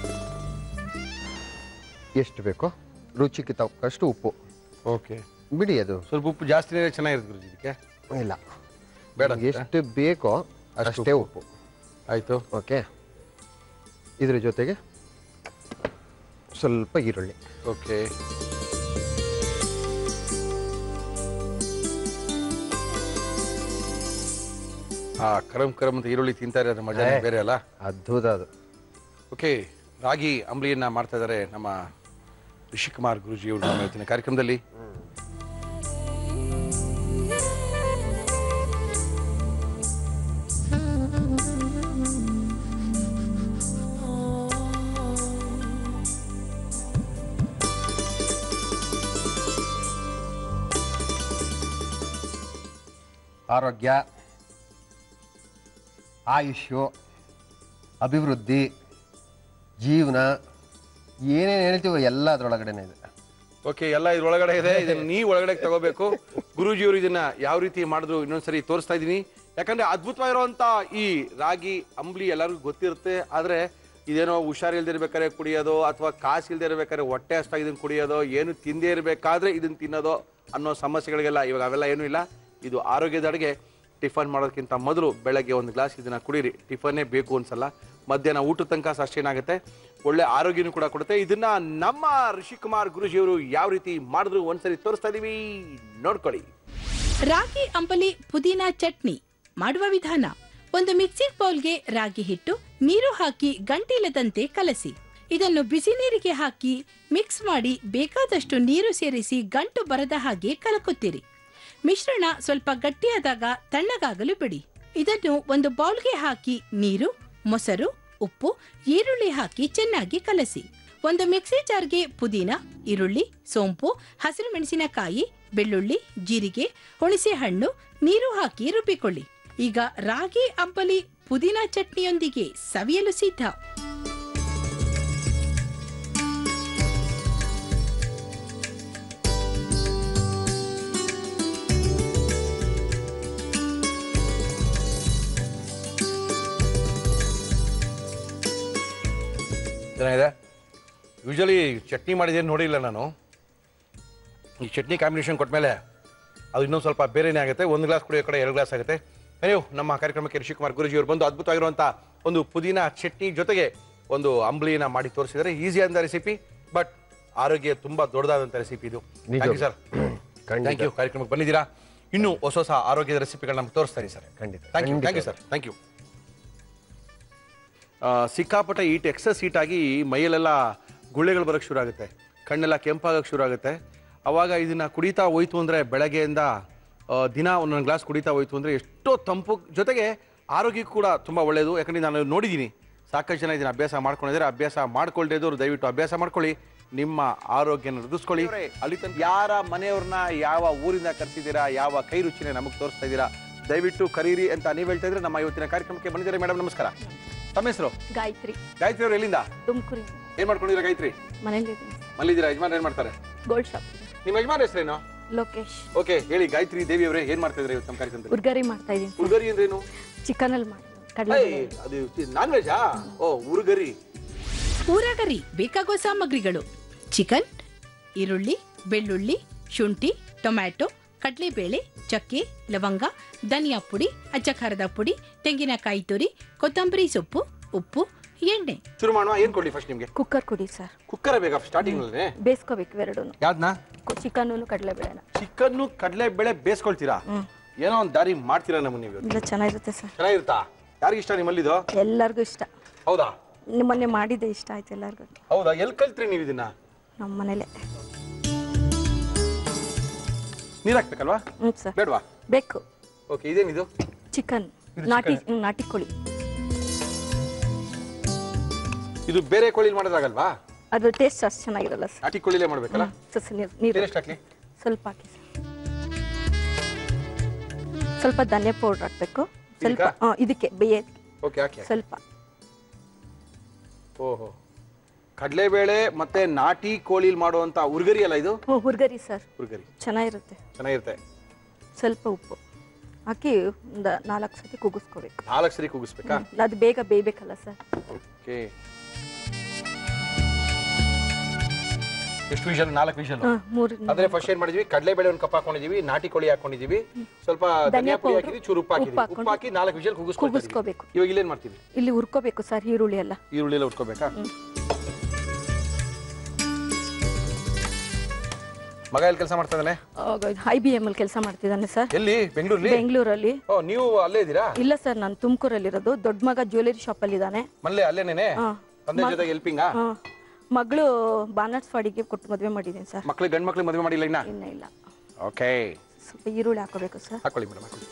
ಎಷ್ಟು ಬೇಕೋ ರುಚಿಗೆ ತಕ್ಕಷ್ಟು ಉಪ್ಪು ಓಕೆ ಬಿಡಿ ಅದು ಸ್ವಲ್ಪ ಉಪ್ಪು ಜಾಸ್ತಿನೇ ಚೆನ್ನಾಗಿರುತ್ತೆ ಗುರುಜಿ ಇದಕ್ಕೆ ಇಲ್ಲ ಬೇಡ ನಿಮ್ಗೆ ಎಷ್ಟು ಬೇಕೋ ಅಷ್ಟೇ ಉಪ್ಪು ಆಯ್ತು ಓಕೆ ಇದ್ರ ಜೊತೆಗೆ ಸ್ವಲ್ಪ ಈರುಳ್ಳಿ ಓಕೆ ಹಾ ಕರಂ ಕರಂ ಅಂತ ಈರುಳ್ಳಿ ತಿಂತಾ ಇರೋದ್ರ ಮಜಾ ಬೇರೆ ಅಲ್ಲ ಅದ್ಭುತ ಅದು ಓಕೆ ರಾಗಿ ಅಂಬ್ಲಿಯನ್ನ ಮಾಡ್ತಾ ಇದ್ದಾರೆ ನಮ್ಮ ರಿಷಿಕುಮಾರ್ ಗುರುಜಿ ಅವರು ನಮ್ಮ ಇವತ್ತಿನ ಕಾರ್ಯಕ್ರಮದಲ್ಲಿ ಆರೋಗ್ಯ ಆಯುಷ್ಯು ಅಭಿವೃದ್ಧಿ ಜೀವನ ಏನೇನು ಹೇಳ್ತೀವೋ ಎಲ್ಲ ಅದರೊಳಗಡೆನೇ ಇದೆ ಓಕೆ ಎಲ್ಲ ಇದ್ರೊಳಗಡೆ ಇದೆ ಇದನ್ನ ನೀವು ಒಳಗಡೆ ತಗೋಬೇಕು ಗುರೂಜಿಯವರು ಇದನ್ನ ಯಾವ ರೀತಿ ಮಾಡಿದ್ರು ಇನ್ನೊಂದ್ಸರಿ ತೋರಿಸ್ತಾ ಇದ್ದೀನಿ ಯಾಕಂದ್ರೆ ಅದ್ಭುತವಾಗಿರುವಂತ ಈ ರಾಗಿ ಅಂಬ್ಲಿ ಎಲ್ಲರಿಗೂ ಗೊತ್ತಿರುತ್ತೆ ಆದ್ರೆ ಇದೇನೋ ಹುಷಾರಿಲ್ದೇ ಇರ್ಬೇಕಾದ್ರೆ ಕುಡಿಯೋದು ಅಥವಾ ಕಾಸು ಇಲ್ದೇ ಇರ್ಬೇಕಾದ್ರೆ ಹೊಟ್ಟೆ ಅಷ್ಟಾಗಿ ಇದನ್ನ ಕುಡಿಯೋದೋ ಏನು ತಿಂದೇ ಇರಬೇಕಾದ್ರೆ ಇದನ್ನ ತಿನ್ನೋದೋ ಅನ್ನೋ ಸಮಸ್ಯೆಗಳಿಗೆಲ್ಲ ಇವಾಗ ಅವೆಲ್ಲ ಏನೂ ಇಲ್ಲ ಇದು ಆರೋಗ್ಯದ ಅಡುಗೆ ಟಿಫನ್ ಮಾಡೋದಕ್ಕಿಂತ ಮೊದಲು ಬೆಳಗ್ಗೆ ಒಂದು ಗ್ಲಾಸ್ ಇದನ್ನ ಕುಡೀರಿ ಟಿಫನ್ನೇ ಬೇಕು ಅನ್ಸಲ್ಲ ಮಧ್ಯಾಹ್ನ ಊಟದ ತನಕ ಸಸ್ಟೈನ್ ಆಗುತ್ತೆ ಒಳ್ಳೆ ಆರೋಗ್ಯನೂ ಕೂಡ ಕೊಡುತ್ತೆ ಇದನ್ನ ನಮ್ಮ ಋಷಿಕುಮಾರ್ ಗುರುಜಿಯವರು ಯಾವ ರೀತಿ ಮಾಡಿದ್ರು ಒಂದ್ಸರಿ ತೋರಿಸ್ತಾ ಇದೀವಿ ನೋಡ್ಕೊಳ್ಳಿ ರಾಗಿ ಅಂಬಲಿ ಪುದೀನಾ ಚಟ್ನಿ ಮಾಡುವ ವಿಧಾನ ಒಂದು ಮಿಕ್ಸಿಂಗ್ ಬೌಲ್ಗೆ ರಾಗಿ ಹಿಟ್ಟು ನೀರು ಹಾಕಿ ಗಂಟಿಲ್ಲದಂತೆ ಕಲಸಿ ಇದನ್ನು ಬಿಸಿ ನೀರಿಗೆ ಹಾಕಿ ಮಿಕ್ಸ್ ಮಾಡಿ ಬೇಕಾದಷ್ಟು ನೀರು ಸೇರಿಸಿ ಗಂಟು ಬರದ ಹಾಗೆ ಕಲಕುತ್ತೀರಿ ಮಿಶ್ರಣ ಸ್ವಲ್ಪ ಗಟ್ಟಿಯಾದಾಗ ತಣ್ಣಗಾಗಲು ಬಿಡಿ ಇದನ್ನು ಒಂದು ಬೌಲ್ಗೆ ಹಾಕಿ ನೀರು ಮೊಸರು ಉಪ್ಪು ಈರುಳ್ಳಿ ಹಾಕಿ ಚೆನ್ನಾಗಿ ಕಲಸಿ ಒಂದು ಮಿಕ್ಸಿ ಜಾರ್ಗೆ ಪುದೀನ ಈರುಳ್ಳಿ ಸೋಂಪು ಹಸಿರು ಮೆಣಸಿನಕಾಯಿ ಬೆಳ್ಳುಳ್ಳಿ ಜೀರಿಗೆ ಹುಣಸೆ ಹಣ್ಣು ನೀರು ಹಾಕಿ ರುಬ್ಬಿಕೊಳ್ಳಿ ಈಗ ರಾಗಿ ಅಂಬಲಿ ಪುದೀನ ಚಟ್ನಿಯೊಂದಿಗೆ ಸವಿಯಲು ಸಿದ್ಧ ಚೆನ್ನಾಗಿದೆ ಯೂಶಲಿ ಚಟ್ನಿ ಮಾಡಿದ್ದೇನು ನೋಡಿಲ್ಲ ನಾನು ಈ ಚಟ್ನಿ ಕಾಂಬಿನೇಷನ್ ಕೊಟ್ಮೇಲೆ ಅದು ಇನ್ನೊಂದು ಸ್ವಲ್ಪ ಬೇರೆನೇ ಆಗುತ್ತೆ ಒಂದು ಗ್ಲಾಸ್ ಕುಡಿಯೋ ಕಡೆ ಎರಡು ಗ್ಲಾಸ್ ಆಗುತ್ತೆ ನೀವು ನಮ್ಮ ಕಾರ್ಯಕ್ರಮಕ್ಕೆ ರಿಷಿಕುಮಾರ್ ಗುರುಜಿ ಅವರು ಬಂದು ಅದ್ಭುತವಾಗಿರುವಂಥ ಒಂದು ಪುದೀನ ಚಟ್ನಿ ಜೊತೆಗೆ ಒಂದು ಅಂಬ್ಲಿನ ಮಾಡಿ ತೋರಿಸಿದ್ದಾರೆ ಈಸಿ ಆದ ರೆಸಿಪಿ ಬಟ್ ಆರೋಗ್ಯ ತುಂಬಾ ದೊಡ್ಡದಾದಂಥ ರೆಸಿಪಿ ಇದು ಥ್ಯಾಂಕ್ ಯು ಸರ್ ಖಂಡಿತ. ಥ್ಯಾಂಕ್ ಯು ಕಾರ್ಯಕ್ರಮಕ್ಕೆ ಬಂದಿದ್ದೀರಾ ಇನ್ನು ಹೊಸ ಹೊಸ ಆರೋಗ್ಯದ ರೆಸಿಪಿಗಳು ನಮ್ಗೆ ತೋರಿಸ್ತಾರೆ ಸರ್ ಖಂಡಿತ. ಥ್ಯಾಂಕ್ ಯು ಖಂಡಿತ. Thank you sir thank you ಸಿಕ್ಕಾಪಟ್ಟೆ ಈಟ್ ಎಕ್ಸಸ್ ಹೀಟ್ ಆಗಿ ಮೈಯಲ್ಲೆಲ್ಲ ಗುಳ್ಳೆಗಳು ಬರೋಕ್ಕೆ ಶುರು ಆಗುತ್ತೆ ಕಣ್ಣೆಲ್ಲ ಕೆಂಪಾಗಕ್ಕೆ ಶುರು ಆಗುತ್ತೆ ಅವಾಗ ಇದನ್ನ ಕುಡಿತಾ ಹೋಯ್ತು ಅಂದರೆ ಬೆಳಗ್ಗೆಯಿಂದ ಆ, ದಿನ ಒಂದೊಂದು ಗ್ಲಾಸ್ ಕುಡಿತಾ ಹೋಯ್ತು ಅಂದರೆ ಎಷ್ಟೋ ತಂಪು ಜೊತೆಗೆ ಆರೋಗ್ಯಕ್ಕೂ ಕೂಡ ತುಂಬ ಒಳ್ಳೆಯದು ಯಾಕಂದರೆ ನಾನು ನೋಡಿದ್ದೀನಿ ಸಾಕಷ್ಟು ಜನ ಇದನ್ನ ಅಭ್ಯಾಸ ಮಾಡ್ಕೊಂಡಿದ್ದಾರೆ ಅಭ್ಯಾಸ ಮಾಡ್ಕೊಳ್ದೇ ಇದ್ದವ್ರು ದಯವಿಟ್ಟು ಅಭ್ಯಾಸ ಮಾಡ್ಕೊಳ್ಳಿ ನಿಮ್ಮ ಆರೋಗ್ಯನ ವೃದ್ಧಿಸ್ಕೊಳ್ಳಿ ಅಲ್ಲಿ ತನಕ ಯಾರ ಮನೆಯವ್ರನ್ನ ಯಾವ ಊರಿಂದ ಕರ್ಸಿದ್ದೀರಾ ಯಾವ ಕೈ ರುಚಿನ ನಮಗೆ ತೋರಿಸ್ತಾ ಇದ್ದೀರಾ ದಯವಿಟ್ಟು ಕರೀರಿ ಅಂತ ನೀವು ಹೇಳ್ತಾ ಇದ್ರೆ ನಮ್ಮ ಇವತ್ತಿನ ಕಾರ್ಯಕ್ರಮಕ್ಕೆ ಬಂದಿದ್ದಾರೆ ಮೇಡಮ್ ನಮಸ್ಕಾರ ತಮ್ಮ ಹೆಸರು ಗಾಯತ್ರಿ ಗಾಯತ್ರಿ ಅವರು ಎಲ್ಲಿಂದ ತುಮಕೂರಿ ಏನ್ ಮಾಡ್ಕೊಂಡಿದ್ದೀರಾ ಗಾಯತ್ರಿ ಮನೇಲಿ ಮಲ್ಲಿದ್ದೀರಾ ಯಜಮಾನ್ ಏನ್ ಮಾಡ್ತಾರೆ ಗೋಲ್ಡ್ ಶಾಪ್ ನಿಮ್ಮ ಯಜಮಾನ್ ಹೆಸರೇನು ಲೋಕೇಶ್ ಓಕೆ ಹೇಳಿ ಗಾಯತ್ರಿ ದೇವಿ ಅವರೇ ಏನ್ ಮಾಡ್ತಾ ಇದ್ರಿ ನಮ್ಮ ಕಾರ್ಯಕ್ರಮದಲ್ಲಿ ಉರ್ಗರಿ ಮಾಡ್ತಾ ಇದೀನಿ ಉರ್ಗರಿ ಅಂದ್ರೇನು ಚಿಕನ್ ಅಲ್ಲಿ ಮಾಡಿ ಕಡಲೆ ಏಯ್, ಅದು ನಾನ್ ವೆಜಾ ಓ ಉರ್ಗರಿ ಊರಗರಿ ಬೇಕಾಗುವ ಸಾಮಗ್ರಿಗಳು ಚಿಕನ್ ಈರುಳ್ಳಿ ಬೆಳ್ಳುಳ್ಳಿ ಶುಂಠಿ ಟೊಮ್ಯಾಟೊ ಕಡಲೆಬೇಳೆ ಚಕ್ಕೆ ಲವಂಗ ಧನಿಯಾ ಪುಡಿ ಅಚ್ಚ ಖಾರದ ಪುಡಿ ತೆಂಗಿನಕಾಯಿ ತುರಿ ಕೊತ್ತಂಬರಿ ಸೊಪ್ಪು ಉಪ್ಪು ಎಣ್ಣೆ ಶುರು ಮಾಡುವ ಏನ್ ಕೊಡ್ಲಿ ಫಸ್ಟ್ ನಿಮ್ಗೆ ಕುಕ್ಕರ್ ಕುಡಿ ಸರ್ ಕುಕ್ಕರ್ ಬೇಕಾ ಸ್ಟಾರ್ಟಿಂಗ್ ನಲ್ಲಿ ಬೇಯಿಸ್ಕೋಬೇಕು ಇವೆರಡೂನು ಯಾವ್ದನ್ನ ಚಿಕನ್ನು ಕಡಲೆಬೇಳೆನ ಚಿಕನ್ ಕಡಲೆ ಬೇಳೆ ಬೇಯಿಸ್ಕೊಳ್ತೀರಾ ಏನೋ ಒಂದು ದಾರಿ ಮಾಡ್ತೀರಾ ನಮ್ಮನ್ನ ನೀವು ಇಲ್ಲ ಚೆನ್ನಾಗಿರುತ್ತೆ ಸರ್ ಚೆನ್ನಾಗಿರುತ್ತಾ ಯಾರಿಗೆ ಇಷ್ಟ ನಿಮ್ಮಲ್ಲಿದು ಎಲ್ಲರಿಗೂ ಇಷ್ಟ ಹೌದಾ ನಿಮ್ ಮೊನ್ನೆ ಮಾಡಿದ್ದೆ ಇಷ್ಟ ಆಯ್ತು ಎಲ್ಲರಿಗೂ ಹೌದಾ ಎಲ್ಲಿ ಕಲ್ತ್ರಿ ನೀವು ಇದನ್ನ ನಮ್ಮ ಮನೇಲೆ ನೀರು ಹಾಕ್ಬೇಕಲ್ವಾ ಹ್ಞೂ ಸರ್ ಬೇಡವಾ ಬೇಕು ಓಕೆ ಇದೇನಿದು ಚಿಕನ್ ಇದು ನಾಟಿ chicken? ಹ್ಮ್, ನಾಟಿ ಕೋಳಿ ಇದು ಬೇರೆ ಕೋಳಿ ಮಾಡೋದಾಗಲ್ವಾ ಅದ್ರ ಟೇಸ್ಟ್ ಅಷ್ಟು ಚೆನ್ನಾಗಿರಲ್ಲ ಸರ್ ನಾಟಿ ಕೋಳಿಲೇ ಮಾಡ್ಬೇಕಲ್ಲ ಸರ್ ನೀರು ನೀರು ನೀರೆಷ್ಟು ಹಾಕ್ಲಿ ಸ್ವಲ್ಪ ಹಾಕಿ ಸರ್ ಸ್ವಲ್ಪ ಧನಿಯಾ ಪೌಡ್ರ್ ಹಾಕಬೇಕು ಸ್ವಲ್ಪ ಇದಕ್ಕಾ? ಹಾಂ ಇದಕ್ಕೆ ಬೇಯೋದಕ್ಕೆ ಓಕೆ ಹಾಕಿ ಹಾಕಿ. ಸ್ವಲ್ಪ ಓಹೋ ಕಡಲೆಬೇಳೆ ಮತ್ತೆ ನಾಟಿ ಕೋಳಿಲ್ ಮಾಡುವಂತ ಉರ್ಗರಿ ಅಲ್ಲ ಇದು ಹ್ಞೂ ಹುರ್ಗರಿ ಸರ್ ಉರ್ಗರಿ ಚೆನ್ನಾಗಿರುತ್ತೆ ಚೆನ್ನಾಗಿರುತ್ತೆ ಸ್ವಲ್ಪ ಉಪ್ಪು ಹಾಕಿ ಒಂದು ನಾಲ್ಕು ಸತಿ ಕುಗ್ಗಿಸ್ಕೋಬೇಕು ನಾಲ್ಕು ಸರಿ ಕೂಗಿಸ್ಬೇಕಾ ಅದು ಬೇಗ ಬೇಯಬೇಕಲ್ಲ ಸರ್ ಓಕೆ ಎಷ್ಟು ವಿಷಲ್ ನಾಲ್ಕು ವಿಷಲ್ ಹಾಂ ಮೂರು ಅಂದ್ರೆ ಫಸ್ಟ್ ಏನ್ ಮಾಡಿದ್ವಿ ಕಡಲೆಬೇಳೆ ಒಂದು ಕಪ್ ಹಾಕೊಂಡಿದೀವಿ ನಾಟಿ ಕೋಳಿ ಹಾಕೊಂಡಿದೀವಿ ಸ್ವಲ್ಪ ಧನಿಯಾ ಧನಿಯಾ ಪುಡಿ powder, ಹಾಕಿದ್ವಿ ಚೂರು ಉಪ್ಪು ಹಾಕಿದ್ವಿ ಉಪ್ಪು ಉಪ್ಪು ಹಾಕೊಂಡು ಹಾಕಿ ನಾಲ್ಕು ವಿಷಲ್ ಕೂಗಿಸ್ಕೊಳ್ತೀವಿ ಕುಗ್ಗಿಸ್ಕೋಬೇಕು ಇವಾಗ ಇಲ್ಲೇನ್ ಮಾಡ್ತೀವಿ ಇಲ್ಲಿ ಹುರ್ಕೋಬೇಕು ಸರ್ ಈರುಳ್ಳಿ ಎಲ್ಲ ಈರುಳ್ಳಿ ಎಲ್ಲ ಉಟ್ಕೋಬೇಕಾ ಮಗ ಎಲ್ಲಿ ಕೆಲಸ ಮಾಡ್ತಾ ಇದ್ದಾನೆ ಐ ಬಿ ಎಮ್ ಅಲ್ಲಿ ಕೆಲಸ ಮಾಡ್ತಿದ್ದಾನೆ ಸರ್ ಎಲ್ಲಿ ಬೆಂಗಳೂರಲ್ಲಿ ಬೆಂಗಳೂರಲ್ಲಿ ಓ ನೀವು ಅಲ್ಲೇ ಇದ್ದೀರಾ ಇಲ್ಲ ಸರ್ ನಾನು ತುಮಕೂರಲ್ಲಿರೋದು ದೊಡ್ಡ ಮಗ ಜ್ಯುವೆಲರಿ ಶಾಪಲ್ಲಿ ಇದ್ದಾನೆ ಮಲ್ಲೆ ಅಲ್ಲೇನೇನೆ ಹಾಂ ತಂದೆ ಜೊತೆಗೆ ಹೆಲ್ಪಿಂಗಾ ಹಾಂ ಮಗಳು ಬಾನರ್ಸ್ವಾಡಿಗೆ ಕೊಟ್ಟು ಮದುವೆ ಮಾಡಿದ್ದೀನಿ ಸರ್ ಮಕ್ಳಿಗೆ ಗಂಡು ಮಕ್ಳಿಗೆ ಮದುವೆ ಮಾಡಿಲ್ಲ ಇನ್ನ ಇನ್ನೂ ಇಲ್ಲ ಓಕೆ ಸ್ವಲ್ಪ ಈರುಳ್ಳಿ ಹಾಕೋಬೇಕು ಸರ್ ಹಾಕೊಳ್ಳಿ ಮೇಡಮ್ ಹಾಕೊಳ್ಳಿ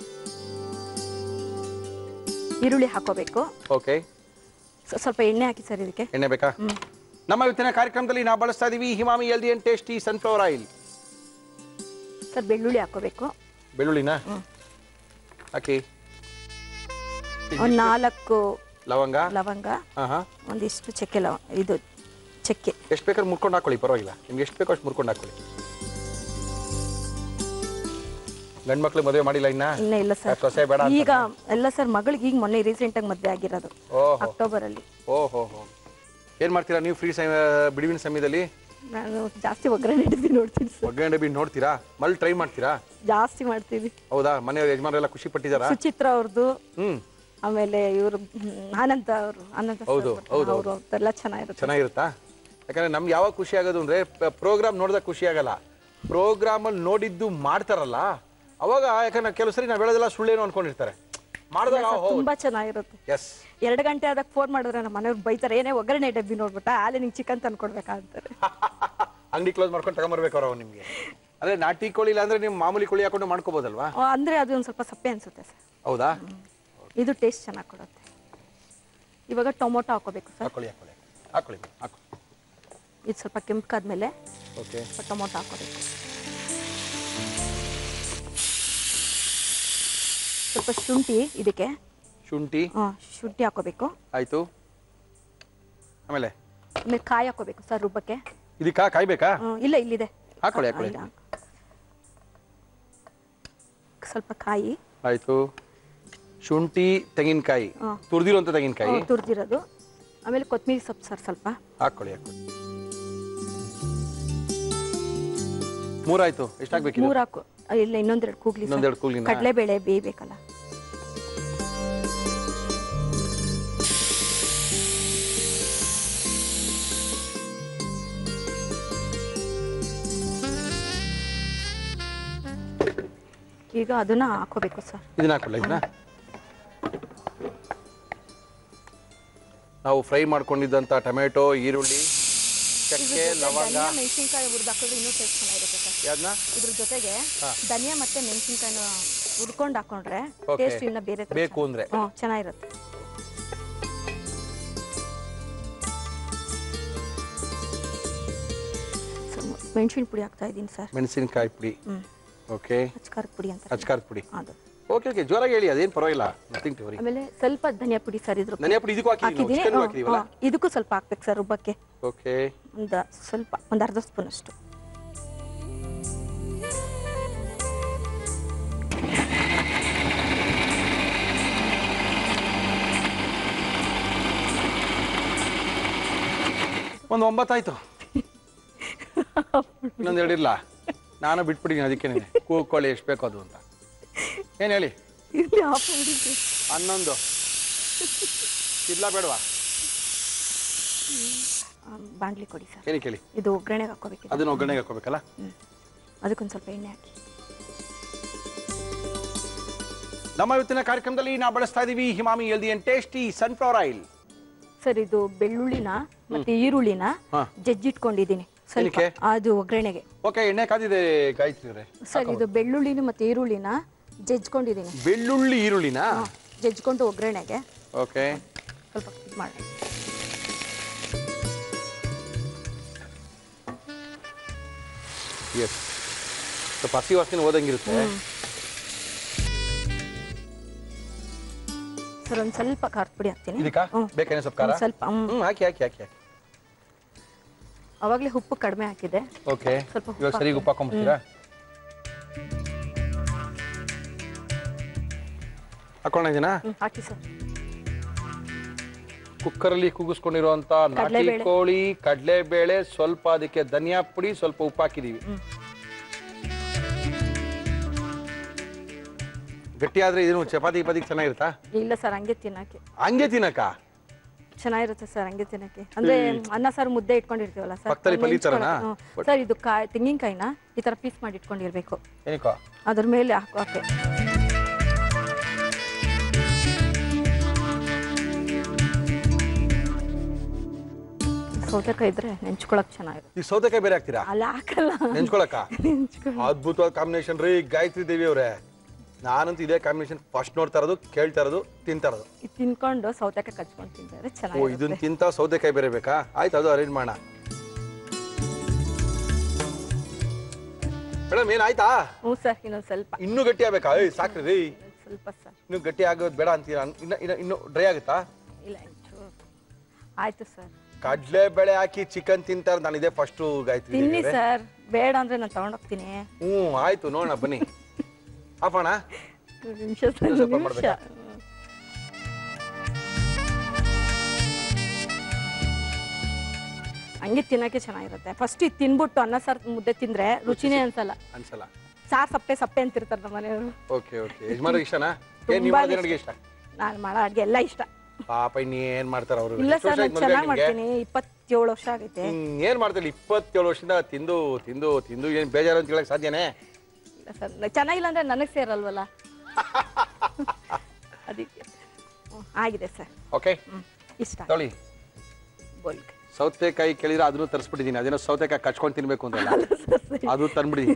ಈರುಳ್ಳಿ ಹಾಕೋಬೇಕು ಓಕೆ ಸ- ಸ್ವಲ್ಪ ಎಣ್ಣೆ ಹಾಕಿ ಸರ್ ಇದಕ್ಕೆ ಎಣ್ಣೆ ಬೇಕಾ ನಮ್ಮ ಇವತ್ತಿನ ಕಾರ್ಯಕ್ರಮದಲ್ಲಿ ನಾವು ಬಳಸ್ತಾ ಇದೀವಿ ಹಿಮಾಮಿ healthy and tasty sunflower oil sir ಬೆಳ್ಳುಳ್ಳಿ ಹಾಕೋಬೇಕು ಬೆಳ್ಳುಳ್ಳಿನ ಹಾಕಿ ಒಂದು ನಾಲ್ಕು ಲವಂಗ ಲವಂಗ ಹಾ ಹಾ ಒಂದಿಷ್ಟು ಚಕ್ಕೆ ಲವ ಇದು ಚಕ್ಕೆ ಎಷ್ಟು ಬೇಕಾದ್ರೆ ಮುರ್ಕೊಂಡು ಹಾಕೊಳ್ಳಿ ಪರವಾಗಿಲ್ಲ ನಿಮ್ಗೆ ಎಷ್ಟು ಬೇಕೋ ಅಷ್ಟು ಮುರ್ಕೊಂಡು ಹಾಕೊಳ್ಳಿ ಗಂಡು ಮಕ್ಳು ಮದುವೆ ಮಾಡಿಲ್ಲ ಇನ್ನ ಇನ್ನೂ ಇಲ್ಲ ಸರ್ ಸೊಸೆ ಬೇಡ ಅಂತ ಈಗ ಎಲ್ಲ ಸರ್ ಮಗಳಿಗೆ ಈಗ ಮೊನ್ನೆ ರೀಸೆಂಟಾಗಿ ಮದುವೆ ಆಗಿರೋದು ಓಹೋ ಅಕ್ಟೋಬರಲ್ಲಿ ಓಹೋ ಹೋ ಏನ್ ಮಾಡ್ತೀರಾ ನೀವು ಫ್ರೀ ಸಮಯ ಬಿಡುವಿನ ಸಮಯದಲ್ಲಿ ನಾನು ಜಾಸ್ತಿ ಒಗ್ಗರಣೆ ಹಿಡಿದು ನೋಡ್ತೀನಿ ಸರ್ ಒಗ್ಗರಣೆ ಡಬ್ಬಿ ನೋಡ್ತೀರಾ ಮಲ್ ಟ್ರೈ ಮಾಡ್ತೀರಾ ಜಾಸ್ತಿ ಮಾಡ್ತೀವಿ ಹೌದಾ ಮನೆಯವ್ರ ಯಜಮಾನರೆಲ್ಲ ಖುಷಿ ಪಟ್ಟಿದಾರಾ ಸುಚಿತ್ರ ಅವ್ರದ್ದು ಹ್ಮ್ ಆಮೇಲೆ ಇವರು ಅನಂತ ಅವರು ಅನಂತ ಹೌದು, ಹೌದು, ಅವರು ಎಲ್ಲ ಚೆನ್ನಾಗಿರುತ್ತೆ ಚೆನ್ನಾಗಿರುತ್ತಾ ಯಾಕಂದ್ರೆ ನಮ್ಗೆ ಯಾವಾಗ ಖುಷಿ ಆಗೋದು ಅಂದ್ರೆ ಪ್ರೋಗ್ರಾಮ್ ನೋಡಿದಾಗ ಖುಷಿ ಆಗಲ್ಲ ಪ್ರೋಗ್ರಾಮ್ ಅಲ್ಲಿ ನೋಡಿದ್ದು ಮಾಡ್ತಾರಲ್ಲ ಅವಾಗ ಯಾಕಂದ್ರೆ ಕೆಲವು ಸರಿ ನಾವು ಹೇಳೋದೆಲ್ಲ ಸುಳ್ಳೇನು ಅನ್ಕೊಂಡಿರ್ತಾರೆ ಮಾಡಿದಾಗ ಹೌದು ತುಂಬಾ ಚೆನ್ನಾಗಿರುತ್ತೆ ಎಸ್ ಎರಡು ಗಂಟೆ ಆದಾಗ ಫೋನ್ ಮಾಡಿದ್ರೆ ನಮ್ಮ ಮನೆಯವ್ರು ಬೈತಾರೆ ಏನೇ ಒಗ್ಗರಣೆ ಡಬ್ಬಿ ನೋಡ್ಬಿಟ್ಟ ಆಲೆ ನಿಂಗೆ ಚಿಕನ್ ತಂದ್ಕೊಡ್ಬೇಕಾ ಅಂತಾರೆ ಅಂಗಡಿ ಕ್ಲೋಸ್ ಮಾಡ್ಕೊಂಡು ತಗೊಂಬರ್ಬೇಕು ಅವ್ರು ನಿಮ್ಗೆ ಅಂದ್ರೆ ನಾಟಿ ಕೋಳಿ ಇಲ್ಲ ಅಂದ್ರೆ ನೀವು ಮಾಮೂಲಿ ಕೋಳಿ ಹಾಕೊಂಡು ಮಾಡ್ಕೋಬೋದಲ್ವಾ ಆ, ಅಂದ್ರೆ ಅದು ಒಂದು ಸ್ವಲ್ಪ ಸಪ್ಪೆ ಅನ್ಸುತ್ತೆ ಸರ್ ಹೌದಾ ಇದು ಟೇಸ್ಟ್ ಚೆನ್ನಾಗಿ ಕೊಡುತ್ತೆ ಇವಾಗ ಟೊಮೊಟೊ ಹಾಕೋಬೇಕು ಸರ್ ಹಾಕೊಳ್ಳಿ ಹಾಕೊಳ್ಳಿ ಹಾಕೊಳ್ಳಿ ಹಾಕೊಳ್ಳಿ ಇದು ಸ್ವಲ್ಪ ಕೆಂಪಕಾದ್ಮೇಲೆ ಓಕೆ ಸ್ವಲ್ಪ ಟೊಮೊಟೊ ಹಾಕೋಬೇಕು ಸ್ವಲ್ಪ ಶುಂಠಿ ಇದಕ್ಕೆ ಶುಂಠಿ ಆ, ಶುಂಠಿ ಹಾಕೋಬೇಕು ಆಯ್ತು ಆಮೇಲೆ ಆಮೇಲೆ ಕಾಯಿ ಹಾಕೋಬೇಕು ಸರ್ ರುಬ್ಬಕ್ಕೆ ಇದಕ್ಕಾ ಕಾಯ್ಬೇಕಾ ಆ, ಇಲ್ಲ ಇಲ್ಲಿದೆ ಹಾಕೊಳ್ಳಿ, ಹಾಕೊಳ್ಳಿ. ಇಲ್ಲ. ಸ್ವಲ್ಪ ಕಾಯಿ ಆಯ್ತು ಶುಂಠಿ ತೆಂಗಿನಕಾಯಿ ಹಾ. ತುರ್ದಿರುವಂತ ತೆಂಗಿನಕಾಯಿ ತುರ್ದಿರೋದು ಆಮೇಲೆ ಕೊತ್ತಂಬರಿ ಸೊಪ್ಪು ಸರ್ ಸ್ವಲ್ಪ ಹಾಕೊಳ್ಳಿ ಹಾಕೊಳ್ಳಿ ಮೂರಾಯ್ತು ಎಷ್ಟಾಗ್ಬೇಕು ಮೂರು ಹಾಕು ಆ, ಇಲ್ಲ ಇನ್ನೊಂದೆರಡು ಕೂಗ್ಲಿ ಇನ್ನೊಂದೆರಡು ಕೂಗ್ಲಿನಾ? ಕಡಲೆಬೇಳೆ ಬೇಯಬೇಕಲ್ಲ ಈಗ ಅದನ್ನ ಹಾಕೋಬೇಕು ಸರ್ ಇದನ್ನ ಹಾಕೊಳ್ಳ ಇದನ್ನ ನಾವು ಫ್ರೈ ಮಾಡ್ಕೊಂಡಿದ್ದಂತ ಟೊಮೆಟೊ ಈರುಳ್ಳಿ ಚಕ್ಕೆ ಲವಂಗ ಧನಿಯಾ ಮೆಣಸಿನ್ಕಾಯಿ ಹುರಿದು ಹಾಕಿದ್ರೆ ಇನ್ನೂ ಟೇಸ್ಟ್ ಚೆನ್ನಾಗಿರುತ್ತೆ ಸರ್ ಯಾವ್ದನ್ನ ಇದ್ರ ಜೊತೆಗೆ ಧನಿಯಾ ಮತ್ತೆ ಮೆಣಸಿನ್ಕಾಯಿನ ಹುರ್ಕೊಂಡು ಹಾಕೊಂಡ್ರೆ Okay. ಟೇಸ್ಟ್ ಇನ್ನ ಬೇರೆ ತರ ಬೇಕು ಅಂದ್ರೆ ಹ್ಞೂ ಚೆನ್ನಾಗಿರುತ್ತೆ ಮೆಣಸಿನ ಪುಡಿ ಹಾಕ್ತಾ ಇದ್ದೀನಿ ಸರ್ ಮೆಣಸಿನಕಾಯಿ ಪುಡಿ ಹ್ಮ್ ಓಕೆ ಅಚ್ಕಾರದ ಪುಡಿ ಅಂತ ಅಚ್ಕಾರದ ಪುಡಿ ಅದು ಓಕೆ ಓಕೆ ಜೋರಾಗಿ ಹೇಳಿ ಅದೇನು ಪರವಾಗಿಲ್ಲ ನಥಿಂಗ್ ಟು ವರಿ ಆಮೇಲೆ ಸ್ವಲ್ಪ ಧನಿಯಾ ಪುಡಿ ಸರ್ ಇದ್ರ ಧನಿಯಾ ಪುಡಿ ಇದಕ್ಕೂ ಹಾಕಿದೀವಿ ಹಾಕಿದ್ದೀನಿ ಚಿಕನ್ ಹ್ಮ್, ಹಾಕಿದೀವಲ್ಲ ಹ್ಮ್. ಇದಕ್ಕೂ ಸ್ವಲ್ಪ ಹಾಕ್ಬೇಕು ಸರ್ ರುಬ್ಬಕ್ಕೆ ಓಕೆ ಒಂದು ಸ್ವಲ್ಪ ಒಂದು ಅರ್ಧ ಸ್ಪೂನ್ ಅಷ್ಟು ಒಂದು ಒಂಬತ್ತಾಯ್ತು ಇನ್ನೊಂದು ಇರಲಿಲ್ಲ ನಾನು ಬಿಟ್ಬಿಟ್ಟಿದ್ದೀನಿ ಅದಕ್ಕೆ ಕೂಕೊಳ್ಳಿ ಎಷ್ಟು ಬೇಕು ಅದು ಅಂತ ಏನು ಹೇಳಿ ಇಲ್ಲಿ ಆಫ್ ಮಾಡಿದ್ದೆ ಹನ್ನೊಂದು ಇಲ್ಲ ಬೇಡವಾ ಬಾಂಡ್ಲಿ ಕೊಡಿ ಸರ್ ಏನಿ ಕೇಳಿ ಇದು ಒಗ್ಗರಣೆಗೆ ಹಾಕೋಬೇಕಿದೆ ಅದನ್ನ ಒಗ್ಗರಣೆಗೆ ಹಾಕೋಬೇಕಲ್ಲ ಅದಕ್ಕೊಂದು ಸ್ವಲ್ಪ ಎಣ್ಣೆ ಹಾಕಿ ನಮ್ಮ ಇವತ್ತಿನ ಕಾರ್ಯಕ್ರಮದಲ್ಲಿ ನಾವು ಬಳಸ್ತಾ ಇದೀವಿ ಹಿಮಾಮಿ healthy and tasty sunflower oil sir ಇದು ಬೆಳ್ಳುಳ್ಳಿನ ಮತ್ತೆ ಈರುಳ್ಳಿನ ಹಾ. ಜಜ್ಜಿಟ್ಕೊಂಡಿದ್ದೀನಿ ಸ್ವಲ್ಪ ಏನಕ್ಕೆ? ಅದು ಒಗ್ಗರಣೆಗೆ ಓಕೆ ಎಣ್ಣೆ ಕಾದಿದೆ ಗಾಯತ್ರಿ ಅವರೇ ಸರ್ ಇದು ಬೆಳ್ಳುಳ್ಳಿನ ಮತ್ತೆ ಈರುಳ್ಳಿನ ಜಜ್ಕೊಂಡಿದ್ದೀನಿ ಬೆಳ್ಳುಳ್ಳಿ ಈರುಳ್ಳಿನಾ ಜಜ್ಕೊಂಡು ಒಗ್ಗರಣೆಗೆ ಓಕೆ ಸ್ವಲ್ಪ ಇದು ಮಾಡಿ ಎಸ್ ಸ್ವಲ್ಪ ಹಸಿ ವಾಸನೆ ಓದಂಗಿರುತ್ತೆ ಸರ್ ಒಂದು ಸ್ವಲ್ಪ ಖಾರದ ಪುಡಿ ಹಾಕ್ತೀನಿ ಇದಕ್ಕ ಹ್ಮ್. ಬೇಕೇನೆ ಸ್ವಲ್ಪ ಖಾರ ಒಂದ್ ಸ್ವಲ್ಪ ಹ್ಮ್. ಹ್ಮ್ ಹಾಕಿ ಹಾಕಿ ಹಾಕಿ ಹಾಕಿ ಅವಾಗಲೇ ಉಪ್ಪು ಕಡಿಮೆ ಹಾಕಿದೆ ಓಕೆ ಸ್ವಲ್ಪ ಉಪ್ಪು ಇವಾಗ ಸರಿಗೆ ಉಪ್ಪು ಹಾಕೊಂಡ್ಬಿಡ್ತೀರಾ ಹಾಕೊಂಡಿದ್ದೀನಾ ಹ್ಮ್, ಹಾಕಿ ಸರ್ ಕುಕ್ಕರಲ್ಲಿ ಕೂಗಿಸ್ಕೊಂಡಿರುವಂತ ನಾಟಿ ಕಡ್ಲೆಬೇಳೆ. ಕೋಳಿ ಕಡಲೆಬೇಳೆ ಸ್ವಲ್ಪ ಅದಕ್ಕೆ ಧನಿಯಾ ಪುಡಿ ಸ್ವಲ್ಪ ಉಪ್ಪು ಹಾಕಿದೀವಿ ಗಟ್ಟಿ ಆದ್ರೆ ಇದನ್ನು ಚಪಾತಿ ಗಿಪಾತಿಗೆ ಚೆನ್ನಾಗಿರುತ್ತಾ ಇಲ್ಲ ಸರ್ ಹಂಗೆ ತಿನ್ನಕ್ಕೆ ಹಂಗೆ ತಿನ್ನಕ ಚೆನ್ನಾಗಿರುತ್ತೆ ಸರ್ ಹಂಗೆ ತಿನ್ನಕ್ಕೆ ಅಂದ್ರೆ ಅನ್ನ ಸಾರು ಮುದ್ದೆ ಇಟ್ಕೊಂಡಿರ್ತೀವಲ್ಲ ಸರ್ ಪಕ್ಕದಲ್ಲಿ ಪಲ್ಯ ಥರನಾ? ಸರ್ ಇದು ಕಾಯಿ ತೆಂಗಿನಕಾಯಿನ ಈ ತರ ಪೀಸ್ ಮಾಡಿ ಇಟ್ಕೊಂಡಿರ್ಬೇಕು ಏನಕ್ಕೋ ಅದ್ರ ಮೇಲೆ ಹಾಕೋಕೆ ಸೌತೆಕಾಯಿ ಇದ್ರೆ ನೆಂಚ್ಕೊಳಕ್ ಚೆನ್ನಾಗಿರುತ್ತೆ ಈ ಸೌತೆಕಾಯಿ ಬೇರೆ ಹಾಕ್ತೀರಾ ಅಲ್ಲ ಹಾಕಲ್ಲ ನೆಂಚ್ಕೊಳಕ ನೆಂಚ್ಕೊಳಕ್ ಅದ್ಭುತವಾದ ಕಾಂಬಿನೇಷನ್ ರೀ ಗಾಯತ್ರಿ ದೇವಿ ಅವರೇ ನಾನಂತೂ ಇದೇ ಕಾಂಬಿನೇಷನ್ ಫಸ್ಟ್ ನೋಡ್ತಾ ಇರೋದು ಕೇಳ್ತಾ ಇರೋದು ತಿಂತಾ ಇರೋದು ಇದ್ ತಿನ್ಕೊಂಡು ಸೌತೆಕಾಯಿ ಕಚ್ಕೊಂಡು ತಿಂತಾರೆ ಓ ಇದನ್ನ ಚೆನ್ನಾಗಿರುತ್ತೆ ತಿಂತ ಸೌತೆಕಾಯಿ ಬೇರೆ ಬೇಕಾ ಆಯ್ತು ಅದು ಅರೇಂಜ್ ಮಾಡೋಣ ಮೇಡಮ್ ಏನಾಯ್ತಾ ಹ್ಞೂ ಸರ್ ಇನ್ನೊಂದ್ ಸ್ವಲ್ಪ ಇನ್ನೂ ಗಟ್ಟಿ ಆಗ್ಬೇಕಾ ಏಯ್ ಸಾಕ್ರಿ ರೀ ಇನ್ನೊಂದ್ ಸ್ವಲ್ಪ ಸರ್ ಇನ್ನೂ ಗಟ್ಟಿ ಆಗೋದು ಬೇಡ ಅಂತೀರಾ ಇನ್ನ ಇನ್ನ ಇನ್ನೂ ಡ್ರೈ ಆಗುತ್ತಾ ಇಲ್ಲ ಒಂಚೂರು. ಆಯ್ತು ಸರ್ ಕಡ್ಲೆ ಬೇಳೆ ಹಾಕಿ ಚಿಕನ್ ತಿಂತಾರೆ ನಾನು ಇದೇ ಫಸ್ಟ್ ಗಾಯತ್ರಿ ದೇವಿ ತಿನ್ನಿ ಅವರೇ. ಸರ್ ಬೇಡ ಅಂದ್ರೆ ನಾನು ತಗೊಂಡೋಗ್ತೀನಿ ಹ್ಞೂ ಆಯ್ತು ನೋಡೋಣ ಬನ್ನಿ ಆಫೋಣ ಒಂದ್ ನಿಮಿಷ ಸರ್ ಇನ್ನೂ ಸ್ವಲ್ಪ ನಿಮಿಷ ಮಾಡ್ಬೇಕಾ? ಹಂಗೆ ತಿನ್ನಕ್ಕೆ ಚೆನ್ನಾಗಿರುತ್ತೆ ಫಸ್ಟ್ ಇದು ತಿನ್ಬಿಟ್ಟು ಅನ್ನ ಸಾರು ಮುದ್ದೆ ತಿಂದ್ರೆ ರುಚಿನೇ ಅನ್ಸಲ್ಲ ಅನ್ಸಲ್ಲ ಸಾರ್ ಸಪ್ಪೆ ಸಪ್ಪೆ ಅಂತಿರ್ತಾರೆ ನಮ್ಮ ಮನೆಯವರು ಓಕೆ ಓಕೆ ಯಜಮಾನ್ರಿಗೆ ಇಷ್ಟನಾ ಏನ್ ನೀವು ತುಂಬಾ ಮಾಡೋದು ನನಗೆ ಇಷ್ಟ ನಾನು ಮಾಡೋ ಅಡ್ಗೆ ಎಲ್ಲ ಇಷ್ಟ ಪಾಪ ಇನ್ನು ಏನ್ ಮಾಡ್ತಾರ ಅವರು ಇಲ್ಲ ಸರ್ ನಾನು ಚೆನ್ನಾಗಿ ಮಾಡ್ತೀನಿ ಇಪ್ಪತ್ತೇಳು ವರ್ಷ ಆಗೈತೆ ಏನ್ ಮಾಡ್ತಾರೆ ಇಪ್ಪತ್ತೇಳು ವರ್ಷದಿಂದ ತಿಂದು ತಿಂದು ತಿಂದು ಏನ್ ಬೇಜಾರು ಅಂತ ಹೇಳಕ್ ಸಾಧ್ಯನೇ ಇಲ್ಲ ಸರ್ ಚೆನ್ನಾಗಿಲ್ಲ ಅಂದ್ರೆ ನನಗೆ ಸೇರಲ್ವಲ್ಲ ಅದಕ್ಕೆ ಹ್ಮ್, ಆಗಿದೆ ಸರ್ ಓಕೆ ಹ್ಮ್ ಇಷ್ಟ ತೊಳಿ ಬೋಲ್ಗೆ ಸೌತೆಕಾಯಿ ಕೇಳಿದ್ರೆ ಅದನ್ನು ತರಿಸ್ಬಿಟ್ಟಿದ್ದೀನಿ ಅದೇನೋ ಸೌತೆಕಾಯಿ ಕಚ್ಕೊಂಡು ತಿನ್ಬೇಕು ಅಂತಲ್ಲ ಅದು ತಂದ್ಬಿಡಿ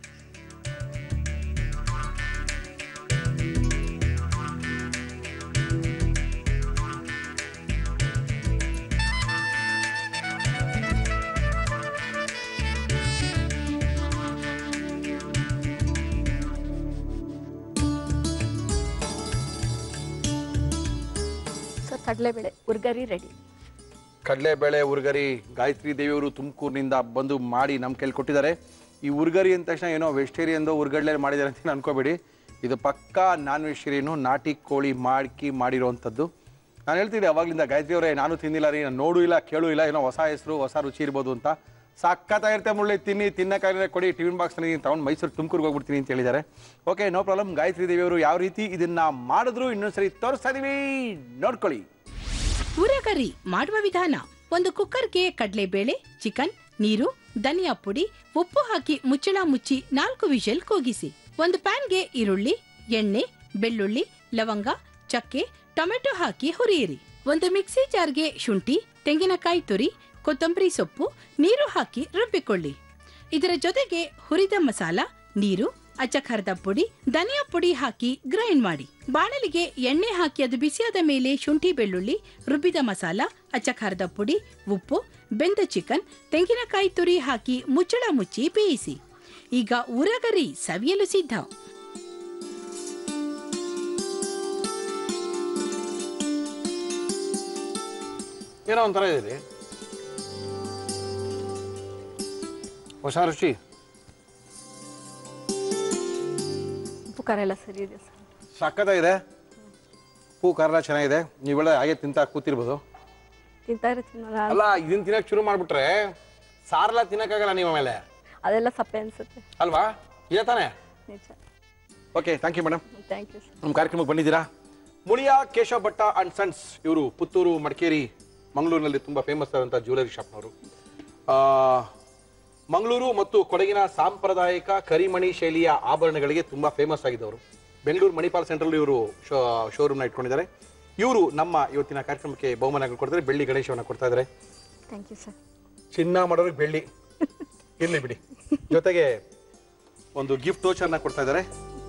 ಸರ್ ಕಡಲೆಬೇಳೆ ಉರ್ಗರಿ ರೆಡಿ ಕಡಲೆಬೇಳೆ ಉರ್ಗರಿ ಗಾಯತ್ರಿ ದೇವಿಯವರು ತುಮಕೂರಿನಿಂದ ಬಂದು ಮಾಡಿ ನಮ್ಮ ಕೈಲಿ ಕೊಟ್ಟಿದ್ದಾರೆ ಈ ಉರ್ಗರಿ ಅಂದ ತಕ್ಷಣ ಏನೋ ವೆಜಿಟೇರಿಯನ್ದು ಉರ್ಗಡ್ಲೆ ಮಾಡಿದ್ದಾರೆ ಅಂತ ಅನ್ಕೋಬೇಡಿ ಇದು ಪಕ್ಕಾ ನಾನ್ ವೆಜಿಟೇರಿಯನು ನಾಟಿ ಕೋಳಿ ಮಾಡ್ಕಿ ಮಾಡಿರೋವಂಥದ್ದು ನಾನು ಹೇಳ್ತಿದ್ದೆ ಅವಾಗಲಿಂದ ಗಾಯತ್ರಿ ಅವರೇ ನಾನು ತಿಂದಿಲ್ಲ ರೀ ನಾನು ನೋಡೂ ಇಲ್ಲ ಕೇಳೂ ಇಲ್ಲ ಏನೋ ಹೊಸ ಹೆಸರು ಹೊಸ ರುಚಿ ಇರ್ಬೋದು ಅಂತ ಸಕ್ಕತ್ತಾಗಿರುತ್ತೆ ಮುಳ್ಳಿ ತಿನ್ನಿ ತಿನ್ನಕ್ಕಾಗಿದ್ರೆ ಕೊಡಿ ಟಿಫಿನ್ ಬಾಕ್ಸ್ನಲ್ಲಿ ತಗೊಂಡು ಮೈಸೂರು ತುಮಕೂರಿಗೆ ಹೋಗ್ಬಿಡ್ತೀನಿ ಅಂತ ಹೇಳಿದ್ದಾರೆ ಓಕೆ ನೋ ಪ್ರಾಬ್ಲಮ್ ಗಾಯತ್ರಿ ದೇವಿಯವರು ಯಾವ ರೀತಿ ಇದನ್ನ ಮಾಡಿದ್ರು ಇನ್ನೊಂದ್ಸರಿ ತೋರಿಸ್ತಾ ಇದೀವಿ ನೋಡ್ಕೊಳ್ಳಿ ಊರಗರಿ ಮಾಡುವ ವಿಧಾನ ಒಂದು ಕುಕ್ಕರ್ಗೆ ಕಡಲೆಬೇಳೆ ಚಿಕನ್ ನೀರು ಧನಿಯಾ ಪುಡಿ ಉಪ್ಪು ಹಾಕಿ ಮುಚ್ಚಳ ಮುಚ್ಚಿ ನಾಲ್ಕು ವಿಷಲ್ ಕೂಗಿಸಿ ಒಂದು ಪ್ಯಾನ್ಗೆ ಈರುಳ್ಳಿ ಎಣ್ಣೆ ಬೆಳ್ಳುಳ್ಳಿ ಲವಂಗ ಚಕ್ಕೆ ಟೊಮೆಟೊ ಹಾಕಿ ಹುರಿಯಿರಿ ಒಂದು ಮಿಕ್ಸಿ ಜಾರ್ಗೆ ಶುಂಠಿ ತೆಂಗಿನಕಾಯಿ ತುರಿ ಕೊತ್ತಂಬರಿ ಸೊಪ್ಪು ನೀರು ಹಾಕಿ ರುಬ್ಬಿಕೊಳ್ಳಿ ಇದರ ಜೊತೆಗೆ ಹುರಿದ ಮಸಾಲ ನೀರು ಅಚ್ಚಖಾರದ ಪುಡಿ ಧನಿಯಾ ಪುಡಿ ಹಾಕಿ ಗ್ರೈಂಡ್ ಮಾಡಿ ಬಾಣಲಿಗೆ ಎಣ್ಣೆ ಹಾಕಿ ಅದು ಬಿಸಿಯಾದ ಮೇಲೆ ಶುಂಠಿ ಬೆಳ್ಳುಳ್ಳಿ ರುಬ್ಬಿದ ಮಸಾಲ ಅಚ್ಚಖಾರದ ಪುಡಿ ಉಪ್ಪು ಬೆಂದ ಚಿಕನ್ ತೆಂಗಿನಕಾಯಿ ತುರಿ ಹಾಕಿ ಮುಚ್ಚಳ ಮುಚ್ಚಿ ಬೇಯಿಸಿ ಈಗ ಉರಗರಿ ಸವಿಯಲು ಸಿದ್ಧ ಏನೋ ಒಂಥರ ಇದೆ ರೀ ಹೊಸ ರುಚಿ ಉಪ್ಪು ಖಾರ ಎಲ್ಲ ಸರಿ ಇದೆ ಸರ್ ಸಕ್ಕತ್ತಾಗಿದೆ ಹೂ ಖಾರ ಚೆನ್ನಾಗಿದೆ ನೀವೆಲ್ಲ ಹಾಗೆ ತಿಂತಾ ಕೂತಿರ್ಬೋದು ತಿಂತಾ ಇರ್ತೀನಿ ನಾನು. ಅಲ್ಲ ಇದನ್ನ ತಿನ್ನಕ್ ಶುರು ಮಾಡ್ಬಿಟ್ರೆ ಸಾರೆಲ್ಲ ತಿನ್ನಕ್ಕಾಗಲ್ಲ ನೀವು ಆಮೇಲೆ ಅದೆಲ್ಲ ಸಪ್ಪೆ ಅನ್ಸುತ್ತೆ ಅಲ್ವಾ ಇದೆ ತಾನೇ ನಿಜ okay thank you madam thank you sir ನಮ್ಮ ಕಾರ್ಯಕ್ರಮಕ್ಕೆ ಬಂದಿದ್ದೀರಾ ಮುಳಿಯಾ ಕೇಶವ ಭಟ್ಟ ಅಂಡ್ ಸನ್ಸ್ ಇವರು ಪುತ್ತೂರು ಮಡಿಕೇರಿ ಮಂಗಳೂರಿನಲ್ಲಿ ತುಂಬ ಫೇಮಸ್ ಆದಂಥ ಜ್ಯುವೆಲರಿ ಶಾಪ್ನವರು ಮಂಗಳೂರು ಮತ್ತು ಕೊಡಗಿನ ಸಾಂಪ್ರದಾಯಿಕ ಕರಿಮಣಿ ಶೈಲಿಯ ಆಭರಣಗಳಿಗೆ ತುಂಬ ಫೇಮಸ್ ಆಗಿದ್ದವರು ಬೆಂಗಳೂರು ಮಣಿಪಾಲ್ ಸೆಂಟ್ರಲ್ಲಿ ಇವರು ಶೋ ಶೋರೂಮ್ನ ಇಟ್ಕೊಂಡಿದ್ದಾರೆ ಇವರು ನಮ್ಮ ಇವತ್ತಿನ ಕಾರ್ಯಕ್ರಮಕ್ಕೆ ಬಹುಮಾನಗಳು ಕೊಡ್ತಾರೆ ಬೆಳ್ಳಿ ಗಣೇಶವನ್ನ ಕೊಡ್ತಾ ಇದ್ದಾರೆ ಥ್ಯಾಂಕ್ ಯು ಸರ್ ಚಿನ್ನ ಮಾಡೋರಿಗೆ ಬೆಳ್ಳಿ ಇರ್ಲಿ ಬಿಡಿ ಜೊತೆಗೆ ಒಂದು ಗಿಫ್ಟ್ ವೋಚರ್ನ ಕೊಡ್ತಾ ಇದ್ದಾರೆ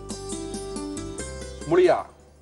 ಮುಳಿಯ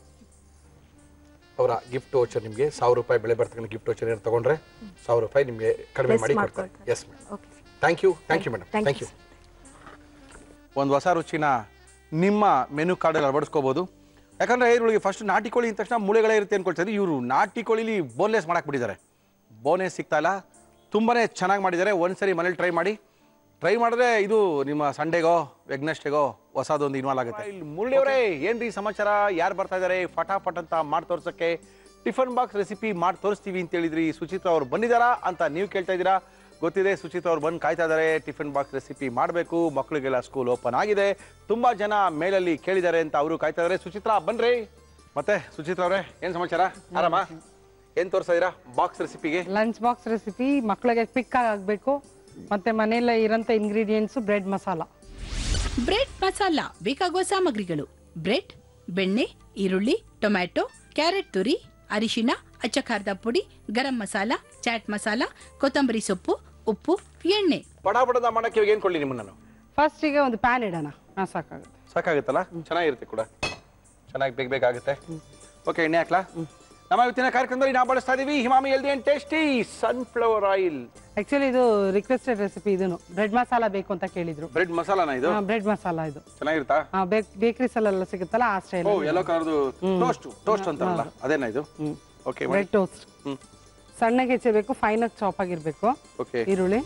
ಅವರ ಗಿಫ್ಟ್ ವೋಚರ್ ನಿಮಗೆ ಸಾವಿರ ರೂಪಾಯಿ ಬೆಲೆ ಬರ್ತಕ್ಕಂಥ ಗಿಫ್ಟ್ ವೋಚರ್ ಏನಾದ್ರು ತಗೊಂಡ್ರೆ ಸಾವಿರ ರೂಪಾಯಿ ನಿಮಗೆ ಕಡಿಮೆ Less ಮಾಡಿ ಕೊಡ್ತಾರೆ ಮಾಡ್ಕೊಳ್ತಾರೆ. Yes madam okay thank you thank you madam Thank thank you, you ಒಂದು ಹೊಸ ರುಚಿನ ನಿಮ್ಮ ಮೆನು ಕಾರ್ಡಲ್ಲಿ ಅಳವಡಿಸ್ಕೋಬೋದು ಯಾಕಂದ್ರೆ ಇದ್ರೊಳಗೆ ಫಸ್ಟ್ ನಾಟಿ ಕೋಳಿ ಅಂದ ತಕ್ಷಣ ಮೂಳೆಗಳೇ ಇರುತ್ತೆ ಅನ್ಕೊಳ್ತಾರೆ ಇವರು ನಾಟಿ ಕೋಳಿಲಿ ಬೋನ್ಲೆಸ್ ಮಾಡಕ್ ಬಿಟ್ಟಿದ್ದಾರೆ ಬೋನೇ ಸಿಗ್ತಾ ಇಲ್ಲ ತುಂಬಾನೇ ಚೆನ್ನಾಗಿ ಮಾಡಿದ್ದಾರೆ ಒಂದ್ಸರಿ ಮನೇಲಿ ಟ್ರೈ ಮಾಡಿ ಟ್ರೈ ಮಾಡಿದ್ರೆ ಇದು ನಿಮ್ಮ ಸಂಡೇಗೋ ವೆಗ್ನೆಸ್ಟೇಗೋ ಹೊಸದೊಂದು ಇನ್ವಾಲ್ವ್ ಆಗುತ್ತೆ ಇಲ್ಲಿ ಮುರಳಿಯವರೇ ಏನ್ರಿ ಸಮಾಚಾರ ಯಾರು ಬರ್ತಾ ಇದ್ದಾರೆ ಫಟಾಫಟ್ ಅಂತ ಮಾಡಿ ತೋರ್ಸಕ್ಕೆ ಟಿಫನ್ ಬಾಕ್ಸ್ ರೆಸಿಪಿ ಮಾಡಿ ತೋರಿಸ್ತೀವಿ ಅಂತ ಹೇಳಿದ್ರಿ ಸುಚಿತ್ರಾ ಅವ್ರು ಬಂದಿದ್ದಾರಾ ಅಂತ ನೀವು ಕೇಳ್ತಾ ಇದ್ದೀರಾ ಗೊತ್ತಿದೆ ಸುಚಿತ್ರಾ ಅವ್ರು ಬಂದು ಕಾಯ್ತಾ ಇದ್ದಾರೆ ಟಿಫಿನ್ ಬಾಕ್ಸ್ ರೆಸಿಪಿ ಮಾಡಬೇಕು ಮಕ್ಕಳಿಗೆಲ್ಲ ಸ್ಕೂಲ್ ಓಪನ್ ಆಗಿದೆ ತುಂಬಾ ಜನ ಮೇಲಲ್ಲಿ ಕೇಳಿದ್ದಾರೆ ಅಂತ ಅವರು ಕಾಯ್ತಾ ಇದ್ದಾರೆ ಸುಚಿತ್ರಾ ಬನ್ರಿ ಮತ್ತೆ ಸುಚಿತ್ರಾ ಅವರೇ ಏನ್ ಸಮಾಚಾರ ಆರಾಮ ಏನ್ ತೋರಿಸ್ತಾ ಇದ್ದೀರಾ ಬಾಕ್ಸ್ ರೆಸಿಪಿಗೆ ಲಂಚ್ ಬಾಕ್ಸ್ ರೆಸಿಪಿ ಮಕ್ಕಳಿಗೆ ಕ್ವಿಕ್ ಆಗಬೇಕು ಮತ್ತೆ ಮನೆಯಲ್ಲೇ ಇರೋಂಥ ingredients bread masala bread masala ಬೇಕಾಗುವ ಸಾಮಗ್ರಿಗಳು ಬ್ರೆಡ್ ಬೆಣ್ಣೆ ಈರುಳ್ಳಿ ಟೊಮ್ಯಾಟೊ ಕ್ಯಾರೆಟ್ ತುರಿ ಅರಿಶಿನ ಅಚ್ಚಖಾರದ ಪುಡಿ ಗರಂ ಮಸಾಲ ಚಾಟ್ ಮಸಾಲ ಕೊತ್ತಂಬರಿ ಸೊಪ್ಪು ಉಪ್ಪು ಎಣ್ಣೆ ಪಟಾಪಟದ ಮಾಡಕ್ಕೆ ಇವಾಗ ಏನ್ ಕೊಡ್ಲಿ ನಿಮ್ಮನ್ನ ನಾನು ಫಸ್ಟಿಗೆ ಒಂದು ಪ್ಯಾನ್ ಇಡೋಣ ಹಾಂ ಸಾಕಾಗುತ್ತೆ ಸಾಕಾಗುತ್ತಲ್ಲ ಚೆನ್ನಾಗಿರುತ್ತೆ ಕೂಡ ಚೆನ್ನಾಗಿ ಬೇಗ ಬೇಗ ಆಗುತ್ತೆ ಓಕೆ ಎಣ್ಣೆ ಹಾಕ್ಲಾ ನಮ್ಮ ಇವತ್ತಿನ ಕಾರ್ಯಕ್ರಮದಲ್ಲಿ ನಾವು ಬಳಸ್ತಾ ಇದೀವಿ ಹಿಮಾಮಿ healthy and tasty sunflower oil actually ಇದು ರಿಕ್ವೆಸ್ಟೆಡ್ ರೆಸಿಪಿ ಇದನ್ನು ಬ್ರೆಡ್ ಮಸಾಲ ಬೇಕು ಅಂತ ಕೇಳಿದ್ರು ಬ್ರೆಡ್ ಮಸಾಲಾನ ಇದು ಬ್ರೆಡ್ ಮಸಾಲ ಇದು ಚೆನ್ನಾಗಿರುತ್ತಾ ಬೇಕ್ರೀಸಲ್ಲೆಲ್ಲ ಸಿಗುತ್ತಲ್ಲ ಆ ಸ್ಟೈಲ್ ಓ ಎಲ್ಲೋ ಕಲರ್ದು ಟೋಸ್ಟ್ ಟೋಸ್ಟ್ ಅಂತಾರಲ್ಲ ಅದೇನಾ ಇದು ಓಕೆ ಬ್ರೆಡ್ ಟೋಸ್ಟ್ ಹ್ಮ್ ಸಣ್ಣಗೆ ಹೆಚ್ಚಬೇಕು ಫೈನಾಗಿ ಚಾಪ್ ಆಗಿರಬೇಕು ಓಕೆ ಈರುಳ್ಳಿ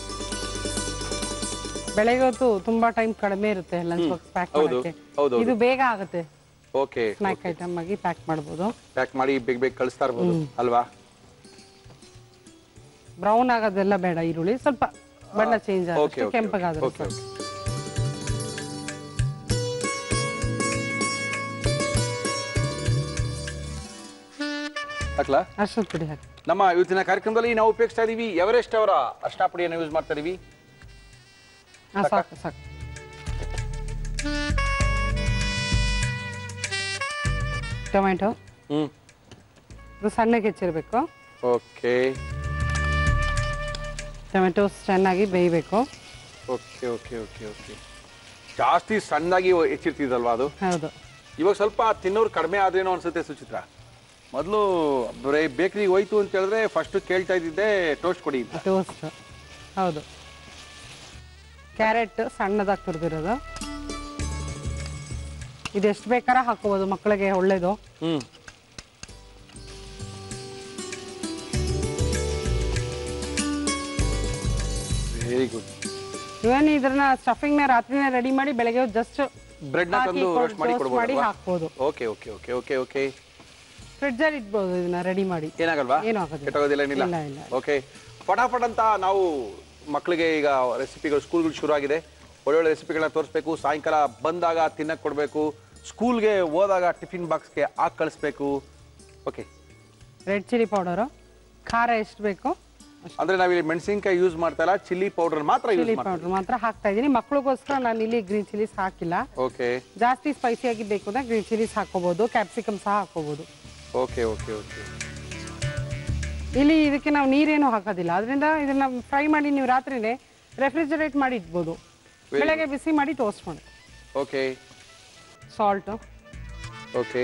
ಬೆಳಗ್ಗೆ ಹೊತ್ತು ತುಂಬಾ ಟೈಮ್ ಕಡಿಮೆ ಇರುತ್ತೆ ಲಂಚ್ ಬಾಕ್ಸ್ ಪ್ಯಾಕ್ ಹೌದು, ಮಾಡೋಕ್ಕೆ ಹೌದು, ಇದು ಬೇಗ ಆಗುತ್ತೆ ಓಕೆ ಸ್ನ್ಯಾಕ್ ಐಟಮ್ ಆಗಿ ಪ್ಯಾಕ್ ಮಾಡ್ಬೋದು ಪ್ಯಾಕ್ ಮಾಡಿ ಬೇಗ ಬೇಗ ಕಳಿಸ್ತಾ ಇರ್ಬೋದು ಅಲ್ವಾ ಬ್ರೌನ್ ಆಗೋದೆಲ್ಲ ಬೇಡ ಈರುಳ್ಳಿ ಸ್ವಲ್ಪ ಬಣ್ಣ ಚೇಂಜ್ ಓಕೆ ಆಗುತ್ತೆ ಕೆಂಪಗಾದ್ರೆ ಓಕೆ ಸಾಕು. ಹಾಕ್ಲಾ ಅರ್ಶಿನ ಪುಡಿ ಹಾಕಿ ನಮ್ಮ ಇವತ್ತಿನ ಕಾರ್ಯಕ್ರಮದಲ್ಲಿ ನಾವು ಉಪಯೋಗಿಸ್ತಾ ಇದೀವಿ ಎವರೆಸ್ಟ್ ಅವರ ಅರ್ಶಿನ ಪುಡಿಯನ್ನು ಯೂಸ್ ಮಾಡ್ತಾ ಇದೀವಿ ಹಾ ಸಾಕು ಸಾಕು ಟೊಮೆಟೊ ಹ್ಮ್ ಇದು ಸಣ್ಣಗೆ ಹೆಚ್ಚಿರಬೇಕು ಓಕೆ ಟೊಮೆಟೊ ಚೆನ್ನಾಗಿ ಬೇಯಬೇಕು ಓಕೆ ಓಕೆ ಓಕೆ ಓಕೆ ಜಾಸ್ತಿ ಸಣ್ಣದಾಗಿ ಹೆಚ್ಚಿರ್ತಿದಲ್ವಾ ಅದು ಹೌದು ಇವಾಗ ಸ್ವಲ್ಪ ತಿನ್ನೋರು ಕಡಿಮೆ ಆದ್ರೇನೋ ಅನ್ಸುತ್ತೆ ಸುಚಿತ್ರ ಮೊದಲು ಬರೀ ಬೇಕ್ರಿಗೆ ಹೋಯ್ತು ಅಂತ ಹೇಳಿದ್ರೆ ಫಸ್ಟ್ ಕೇಳ್ತಾ ಇದ್ದಿದ್ದೆ ಟೋಸ್ಟ್ ಕೊಡಿ ಅಂತ ಟೋಸ್ಟ್ ಹೌದು ಕ್ಯಾರೆಟ್ ಸಣ್ಣದಾಗಿ ತುರಿದಿರೋದು ಇದೆಷ್ಟು ಬೇಕಾರ ಹಾಕೋಬೋದು ಮಕ್ಕಳಿಗೆ ಒಳ್ಳೇದು ಹ್ಮ್ ವೆರಿ ಗುಡ್ ಇವನ್ ಇದ್ರನ್ನ ಸ್ಟಫಿಂಗ್ ನ ರಾತ್ರಿನೇ ರೆಡಿ ಮಾಡಿ ಬೆಳಗ್ಗೆ ಜಸ್ಟ್ ಬ್ರೆಡ್ ನ ತಂದು ರೋಸ್ಟ್ ಮಾಡಿ ಟೋಸ್ಟ್ ಮಾಡಿ ಕೊಡ್ಬೋದು ಹಾಕ್ಬೋದು okay okay okay okay okay fridge ಅಲ್ಲಿ ಇಟ್ಬೋದು ಇದನ್ನ ರೆಡಿ ಮಾಡಿ ಏನಾಗಲ್ವಾ ಏನೂ ಆಗೋದಿಲ್ಲ. ಕೆಟ್ಟೋಗೋದಿಲ್ಲ ಏನಿಲ್ಲ ಇಲ್ಲ, ಇಲ್ಲ. ಓಕೆ ಫಟಾಫಟ್ ಅಂತ ನಾವು ಮಕ್ಕಳಿಗೆ ಈಗ ರೆಸಿಪಿಗಳು ಸ್ಕೂಲ್ಗಳು ಶುರು ಆಗಿದೆ ಒಳ್ಳೊಳ್ಳೆ ರೆಸಿಪಿಗಳನ್ನ ತೋರಿಸ್ಬೇಕು ಸಾಯಂಕಾಲ ಬಂದಾಗ ತಿನ್ನಕ್ಕೆ ಕೊಡಬೇಕು ಸ್ಕೂಲ್ಗೆ ಹೋದಾಗ ಟಿಫಿನ್ ಬಾಕ್ಸ್ಗೆ ಹಾಕಿ ಕಳಿಸ್ಬೇಕು ಓಕೆ ರೆಡ್ ಚಿಲ್ಲಿ ಪೌಡರು ಖಾರ ಎಷ್ಟು ಬೇಕು ಅಂದ್ರೆ ನಾವಿಲ್ಲಿ ಮೆಣಸಿನ್ಕಾಯಿ ಯೂಸ್ ಮಾಡ್ತಾ ಇಲ್ಲ ಚಿಲ್ಲಿ ಪೌಡರ್ ಮಾತ್ರ ಯೂಸ್ ಚಿಲ್ಲಿ ಮಾಡ್ತೀವಿ ಪೌಡರ್ ಮಾತ್ರ ಹಾಕ್ತಾ ಇದೀನಿ ಮಕ್ಳಿಗೋಸ್ಕರ ನಾನು ಇಲ್ಲಿ ಗ್ರೀನ್ ಚಿಲ್ಲೀಸ್ ಹಾಕಿಲ್ಲ ಓಕೆ ಜಾಸ್ತಿ ಸ್ಪೈಸಿಯಾಗಿ ಬೇಕು ಅಂದ್ರೆ ಗ್ರೀನ್ ಚಿಲ್ಲೀಸ್ ಹಾಕೋಬಹುದು ಕ್ಯಾಪ್ಸಿಕಮ್ ಸಹ ಹಾಕೋಬಹುದು ಓಕೆ ಓಕೆ ಓಕೆ ಇಲ್ಲಿ ಇದಕ್ಕೆ ನಾವು ನೀರೇನು ಹಾಕೋದಿಲ್ಲ ಅದರಿಂದ ಇದನ್ನ ಫ್ರೈ ಮಾಡಿ ನೀವು ರಾತ್ರಿನೇ ರೆಫ್ರಿಜರೇಟ್ ಮಾಡಿ ಇಟ್ಬೋದು ಬೆಳಗ್ಗೆ ಬಿಸಿ ಮಾಡಿ ಟೋಸ್ಟ್ ಮಾಡಿ ಓಕೆ ಸಾಲ್ಟ್ ಓಕೆ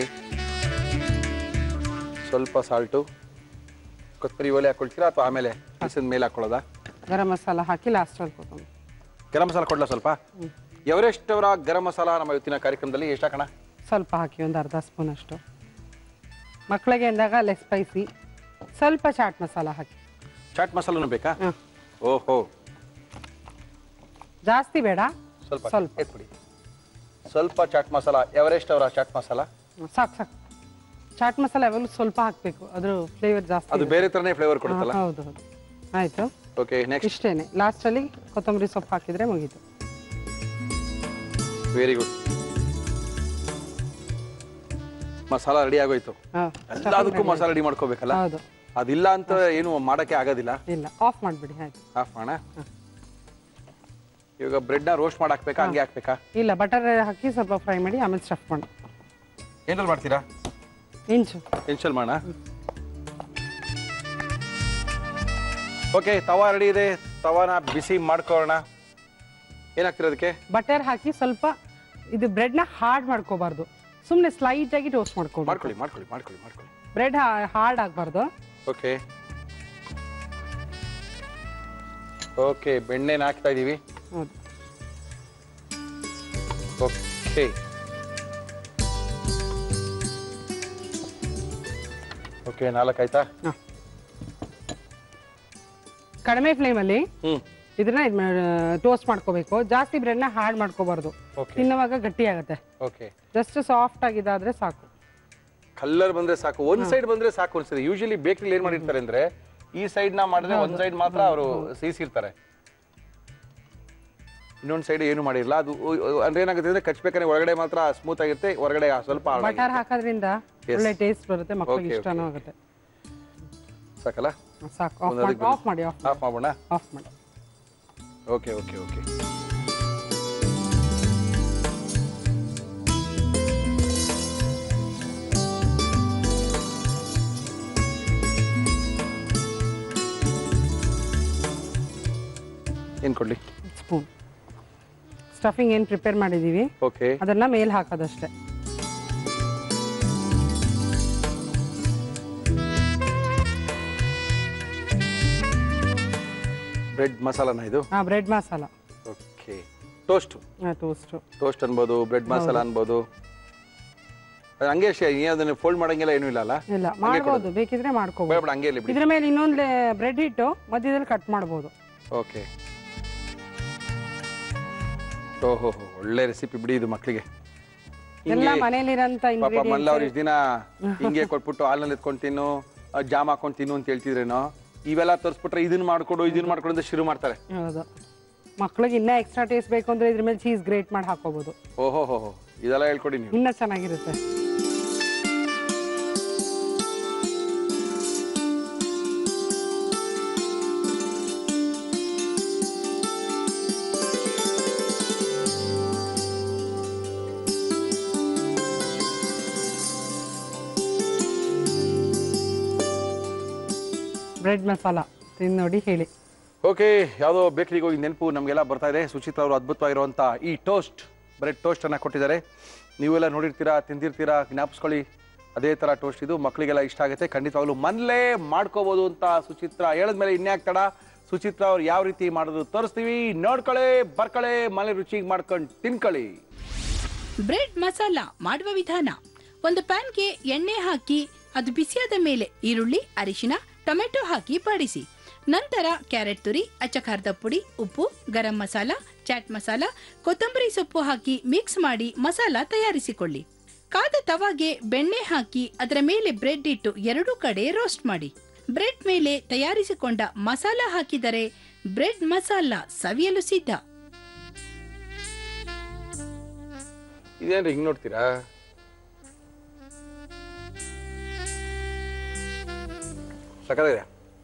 ಸ್ವಲ್ಪ ಸಾಲ್ಟು ಕೊತ್ತಂಬರಿ ಒಲೆ ಹಾಕೊಳ್ತೀರಾ ಅಥವಾ ಆಮೇಲೆ ಬಿಸಿದ ಮೇಲೆ ಹಾಕೊಳ್ಳೋದಾ ಗರಂ ಮಸಾಲ ಹಾಕಿ ಲಾಸ್ಟಲ್ಲಿ ಕೊತ್ತಂಬರಿ ಗರಂ ಮಸಾಲ ಕೊಡ್ಲಾ ಸ್ವಲ್ಪ ಎವರೆಸ್ಟ್ ಅವರ ಗರಂ ಮಸಾಲ ನಮ್ಮ ಇವತ್ತಿನ ಕಾರ್ಯಕ್ರಮದಲ್ಲಿ ಎಷ್ಟು ಹಾಕೋಣ ಸ್ವಲ್ಪ ಹಾಕಿ ಒಂದು ಅರ್ಧ ಸ್ಪೂನ್ ಅಷ್ಟು ಮಕ್ಕಳಿಗೆ ಅಂದಾಗ ಲೆಸ್ ಸ್ಪೈಸಿ ಸ್ವಲ್ಪ ಚಾಟ್ ಮಸಾಲ ಹಾಕಿ ಚಾಟ್ ಮಸಾಲನು ಬೇಕಾ ಹ್ಮ್. ಓಹೋ ಜಾಸ್ತಿ ಬೇಡ ಸ್ವಲ್ಪ ಸ್ವಲ್ಪ. ಎತ್ಬಿಡಿ ಸ್ವಲ್ಪ ಚಾಟ್ ಮಸಾಲ ಎವರೆಸ್ಟ್ ಅವರ ಚಾಟ್ ಮಸಾಲ ಹ್ಮ್, ಸಾಕು ಸಾಕು ಚಾಟ್ ಮಸಾಲ ಯಾವಾಗಲೂ ಸ್ವಲ್ಪ ಹಾಕಬೇಕು ಅದ್ರ ಫ್ಲೇವರ್ ಜಾಸ್ತಿ ಅದು ಬೇರೆ ತರನೇ ಫ್ಲೇವರ್ ಕೊಡುತ್ತಲ್ಲ ಹಾ, ಹೌದು ಹೌದು ಆಯ್ತು ಓಕೆ ನೆಕ್ಸ್ಟ್ ಇಷ್ಟೇನೆ ಲಾಸ್ಟಲ್ಲಿ ಕೊತ್ತಂಬರಿ ಸೊಪ್ಪು ಹಾಕಿದ್ರೆ ಮುಗೀತು ವೆರಿ ಗುಡ್ ಮಸಾಲ ರೆಡಿ ಆಗೋಯ್ತು ಹಾ, ಎಲ್ಲದಕ್ಕೂ ಮಸಾಲ ರೆಡಿ ಮಾಡ್ಕೋಬೇಕಲ್ಲ ಹೌದು ಅದಿಲ್ಲ ಅಂತ ಏನು ಮಾಡಕ್ಕೆ ಆಗೋದಿಲ್ಲ ಇಲ್ಲ ಆಫ್ ಮಾಡಿಬಿಡಿ ಆಯ್ತು ಆಫ್ ಮಾಡೋಣ ಇವಾಗ ಬ್ರೆಡ್ನ ರೋಸ್ಟ್ ಮಾಡಿ ಹಾಕ್ಬೇಕಾ ಹಂಗೆ ಹಾಕ್ಬೇಕಾ ಇಲ್ಲ ಬಟರ್ ಹಾಕಿ ಸ್ವಲ್ಪ ಫ್ರೈ ಮಾಡಿ ಆಮೇಲೆ ಸ್ಟಫ್ ಮಾಡಿ ಏನಲ್ಲಿ ಮಾಡ್ತೀರಾ ಇಂಚು ಇನ್ಶಲ್ ಮಾಡೋಣ ಓಕೆ ತವಾ ರೆಡಿ ಇದೆ ತವಾನ ಬಿಸಿ ಮಾಡ್ಕೊಳ್ಳೋಣ ಏನಾಗ್ತಿರ ಅದಕ್ಕೆ ಬಟರ್ ಹಾಕಿ ಸ್ವಲ್ಪ ಇದು ಬ್ರೆಡ್ನ ಹಾರ್ಡ್ ಮಾಡ್ಕೋಬಾರ್ದು ಸುಮ್ಮನೆ ಸ್ಲೈಟ್ ಆಗಿ ಟೋಸ್ಟ್ ಮಾಡ್ಕೋಬೇಕು ಮಾಡ್ಕೊಳ್ಳಿ ಮಾಡ್ಕೊಳ್ಳಿ ಮಾಡ್ಕೊಳ್ಳಿ ಮಾಡ್ಕೊಳ್ಳಿ ಬ್ರೆಡ್ ಹಾರ್ಡ್ ಆಗಬಾರ್ದು ಓಕೆ ಓಕೆ ಬೆಣ್ಣೆನ ಹಾಕ್ತಾ ಇದೀವಿ ಹೌದು ಓಕೆ ಓಕೆ ನಾಲ್ಕು ಆಯ್ತಾ ಕಡಿಮೆ ಫ್ಲೇಮಲ್ಲಿ ಹ್ಮ್ ಇದನ್ನ ಟೋಸ್ಟ್ ಮಾಡ್ಕೋಬೇಕು ಜಾಸ್ತಿ ಬ್ರೆಡ್ನ ಹಾರ್ಡ್ ಮಾಡ್ಕೋಬಾರ್ದು ಓಕೆ ತಿನ್ನುವಾಗ ಗಟ್ಟಿ ಆಗುತ್ತೆ ಓಕೆ ಜಸ್ಟ್ ಸಾಫ್ಟ್ ಆಗಿದ್ದಾದ್ರೆ ಸಾಕು ಕಲ್ಲರ್ ಬಂದ್ರೆ ಸಾಕು ಒಂದ್ ಸೈಡ್ ಬಂದ್ರೆ ಸಾಕು ಅನ್ಸುತ್ತೆ ಯೂಶಲಿ ಬೇಕರಿ ಏನ್ ಮಾಡಿರ್ತಾರೆ ಅಂದ್ರೆ ಈ ಸೈಡ್ ನ ಮಾಡಿದ್ರೆ ಒಂದ್ ಸೈಡ್ ಮಾತ್ರ ಅವರು ಸೀಸಿರ್ತಾರೆ ಇನ್ನೊಂದ್ ಸೈಡ್ ಏನು ಮಾಡಿರಲ್ಲ ಅದು ಉ- ಉ- ಅಂದ್ರೆ ಏನಾಗುತ್ತೆ ಅಂದ್ರೆ ಕಚ್ಬೇಕಾದ್ರೆ ಒಳಗಡೆ ಮಾತ್ರ ಸ್ಮೂತ್ ಆಗಿರುತ್ತೆ ಹೊರಗಡೆ ಸ್ವಲ್ಪ ಹಾಳಾಗಿರುತ್ತೆ. ಬಟರ್ ಹಾಕೋದ್ರಿಂದ Yes. ಒಳ್ಳೆ ಟೇಸ್ಟ್ ಬರುತ್ತೆ ಮಕ್ಕಳಿಗೆ Okay, ಇಷ್ಟನೂ okay. ಆಗುತ್ತೆ ಸಾಕಲ್ಲ ಸಾಕು ಆಫ್ ಒಂದು ಮಾಡಿ ಅದಕ್ಕೆ ಆಫ್ ಮಾಡಿ ಆಫ್ ಆಫ್ ಮಾಡೋಣ ಆಫ್ ಮಾಡಿ ಓಕೆ ಓಕೆ ಓಕೆ ಏನ್ ಕೊಡ್ಲಿ ಸ್ಪೂನ್ ಸ್ಟಫಿಂಗ್ ಏನು ಪ್ರಿಪೇರ್ ಮಾಡಿದ್ದೀವಿ ಓಕೆ ಅದನ್ನ ಮೇಲ್ ಹಾಕೋದಷ್ಟೇ ಬ್ರೆಡ್ ಮಸಾಲಾನ ಇದು ಹಾಂ ಬ್ರೆಡ್ ಮಸಾಲ ಓಕೆ ಟೋಸ್ಟ್ ಹಾಂ ಟೋಸ್ಟು ಟೋಸ್ಟ್ ಅನ್ಬೋದು ಬ್ರೆಡ್ ಮಸಾಲ ಅನ್ಬೋದು ಅದು ಹಂಗೆ ಅಷ್ಟೇ ಏನ್ ಅದನ್ನ ಫೋಲ್ಡ್ ಮಾಡಂಗಿಲ್ಲ ಏನೂ ಇಲ್ಲ ಅಲ್ಲ ಇಲ್ಲ ಮಾಡ್ಬೋದು ಬೇಕಿದ್ರೆ ಮಾಡ್ಕೋಬೋದು ಬೇಡ ಬೇಡ ಹಂಗೆ ಇರ್ಲಿ ಬಿಡಿ ಇದ್ರ ಮೇಲೆ ಇನ್ನೊಂದು ಬ್ರೆಡ್ ಇಟ್ಟು ಮಧ್ಯದಲ್ಲಿ ಕಟ್ ಮಾಡ್ಬೋದು ಓಕೆ ಓಹೋ ಒಳ್ಳೆ ರೆಸಿಪಿ ಬಿಡಿ ಇದು ಮಕ್ಕಳಿಗೆ ಎಲ್ಲ ಮನೇಲಿರೋಂಥ ಪಾಪ ಮಲ್ಲ ಅವ್ರು ಇಂಗ್ರೀಡಿಯೆಂಟ್ಸ್ ಇಷ್ಟು ದಿನ ಹಿಂಗೆ ಕೊಟ್ಬಿಟ್ಟು ಹಾಲ್ನಲ್ಲಿ ಎತ್ಕೊಂಡು ತಿನ್ನು ಆ, ಜಾಮ್ ಹಾಕೊಂಡು ತಿನ್ನು ಅಂತ ಹೇಳ್ತಿದ್ರೇನೋ ಇವೆಲ್ಲ ತೋರಿಸ್ಬಿಟ್ರೆ ಇದನ್ನ ಮಾಡ್ಕೊಡು ಇದನ್ನ ಮಾಡ್ಕೊಡು ಅಂತ ಶುರು ಮಾಡ್ತಾರೆ ಹೌದು ಮಕ್ಳಿಗೆ ಇನ್ನೂ ಎಕ್ಸ್ಟ್ರಾ ಟೇಸ್ಟ್ ಬೇಕು ಅಂದ್ರೆ ಇದ್ರ ಮೇಲೆ ಚೀಸ್ ಗ್ರೇಟ್ ಮಾಡಿ ಹಾಕೋಬೋದು ಓಹೋ ಹೋ ಹೋ ಇದೆಲ್ಲ ಹೇಳ್ಕೊಡಿ ನೀವು ಇನ್ನೂ ಚೆನ್ನಾಗಿರುತ್ತೆ ಬ್ರೆಡ್ ಮಸಾಲ ತಿಂದು ನೋಡಿ ಹೇಳಿ ಓಕೆ ಯಾವುದೋ ಬೇಕರಿಗೆ ಹೋಗಿ ನೆನಪು ನಮಗೆಲ್ಲ ಬರ್ತಾ ಇದೆ ಸುಚಿತ್ರ ಅವರು ಅದ್ಭುತವಾಗಿರುವಂಥ ಈ ಟೋಸ್ಟ್ ಬ್ರೆಡ್ ಟೋಸ್ಟನ್ನು ಕೊಟ್ಟಿದ್ದಾರೆ ನೀವೆಲ್ಲ ನೋಡಿರ್ತೀರಾ ತಿಂದಿರ್ತೀರಾ ಜ್ಞಾಪಿಸ್ಕೊಳ್ಳಿ ಅದೇ ಥರ ಟೋಸ್ಟ್ ಇದು ಮಕ್ಕಳಿಗೆಲ್ಲ ಇಷ್ಟ ಆಗುತ್ತೆ ಖಂಡಿತವಾಗ್ಲೂ ಮನೇಲೇ ಮಾಡ್ಕೋಬೋದು ಅಂತ ಸುಚಿತ್ರ ಹೇಳಿದ್ಮೇಲೆ ಇನ್ಯಾಕ್ ತಡ ಸುಚಿತ್ರ ಅವ್ರು ಯಾವ ರೀತಿ ಮಾಡೋದು ತೋರಿಸ್ತೀವಿ ನೋಡ್ಕೊಳ್ಳಿ ಬರ್ಕೊಳ್ಳಿ ಮನೆ ರುಚಿಗೆ ಮಾಡ್ಕೊಂಡು ತಿನ್ಕೊಳ್ಳಿ ಬ್ರೆಡ್ ಮಸಾಲ ಮಾಡುವ ವಿಧಾನ ಒಂದು ಪ್ಯಾನ್ಗೆ ಎಣ್ಣೆ ಹಾಕಿ ಅದು ಬಿಸಿಯಾದ ಮೇಲೆ ಈರುಳ್ಳಿ ಅರಿಶಿನ ಟೊಮೆಟೊ ಹಾಕಿ ಬಾಡಿಸಿ ನಂತರ ಕ್ಯಾರೆಟ್ ತುರಿ ಅಚ್ಚ ಖಾರದ ಪುಡಿ ಉಪ್ಪು ಗರಂ ಮಸಾಲ ಚಾಟ್ ಮಸಾಲ ಕೊತ್ತಂಬರಿ ಸೊಪ್ಪು ಹಾಕಿ ಮಿಕ್ಸ್ ಮಾಡಿ ಮಸಾಲ ತಯಾರಿಸಿಕೊಳ್ಳಿ ಕಾದ ತವಾಗೆ ಬೆಣ್ಣೆ ಹಾಕಿ ಅದರ ಮೇಲೆ ಬ್ರೆಡ್ ಇಟ್ಟು ಎರಡೂ ಕಡೆ ರೋಸ್ಟ್ ಮಾಡಿ ಬ್ರೆಡ್ ಮೇಲೆ ತಯಾರಿಸಿಕೊಂಡ ಮಸಾಲ ಹಾಕಿದರೆ ಬ್ರೆಡ್ ಮಸಾಲ ಸವಿಯಲು ಸಿದ್ಧ ಇದೇನ್ರಿ ಹಿಂಗೆ ನೋಡ್ತೀರಾ ಸಕ್ಕತ್ತಾಗಿದೆ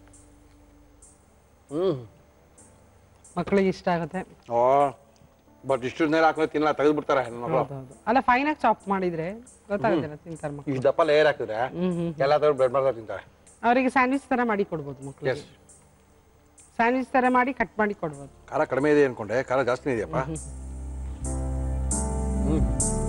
ಹ್ಮ್ ಮಕ್ಕಳಿಗೆ ಇಷ್ಟ ಆಗುತ್ತೆ ಓ ಬಟ್ ಇಷ್ಟು ನೇರ ಹಾಕೊಂಡು ತಿನ್ನಲ್ಲ ತೆಗೆದು ಬಿಡ್ತಾರೆ ನನ್ನ ಮಕ್ಕಳು ಹೌದೌದು ಅಲ್ಲ ಫೈನ್ ಆಗಿ ಚಾಪ್ ಮಾಡಿದ್ರೆ ಗೊತ್ತಾಗುತ್ತೆ ತಿಂತಾರೆ ಮಕ್ಕಳು ಈ ದಪ್ಪ ಲೇಯರ್ ಹಾಕಿದ್ರೆ ಹ್ಮ್ ಹ್ಮ್ ಎಲ್ಲ ತರ ಬ್ರೆಡ್ ಮಾಡ್ತಾ ತಿಂತಾರೆ ಅವರಿಗೆ ಸ್ಯಾಂಡ್ವಿಚ್ ತರ ಮಾಡಿ ಕೊಡ್ಬೋದು ಮಕ್ಕಳಿಗೆ ಎಸ್ ಸ್ಯಾಂಡ್ವಿಚ್ ತರ ಮಾಡಿ ಕಟ್ ಮಾಡಿ ಕೊಡ್ಬೋದು ಖಾರ ಕಡಿಮೆ ಇದೆ ಅನ್ಕೊಂಡೆ ಖಾರ ಜಾಸ್ತಿ ಇದೆಯಪ್ಪ ಹ್ಮ್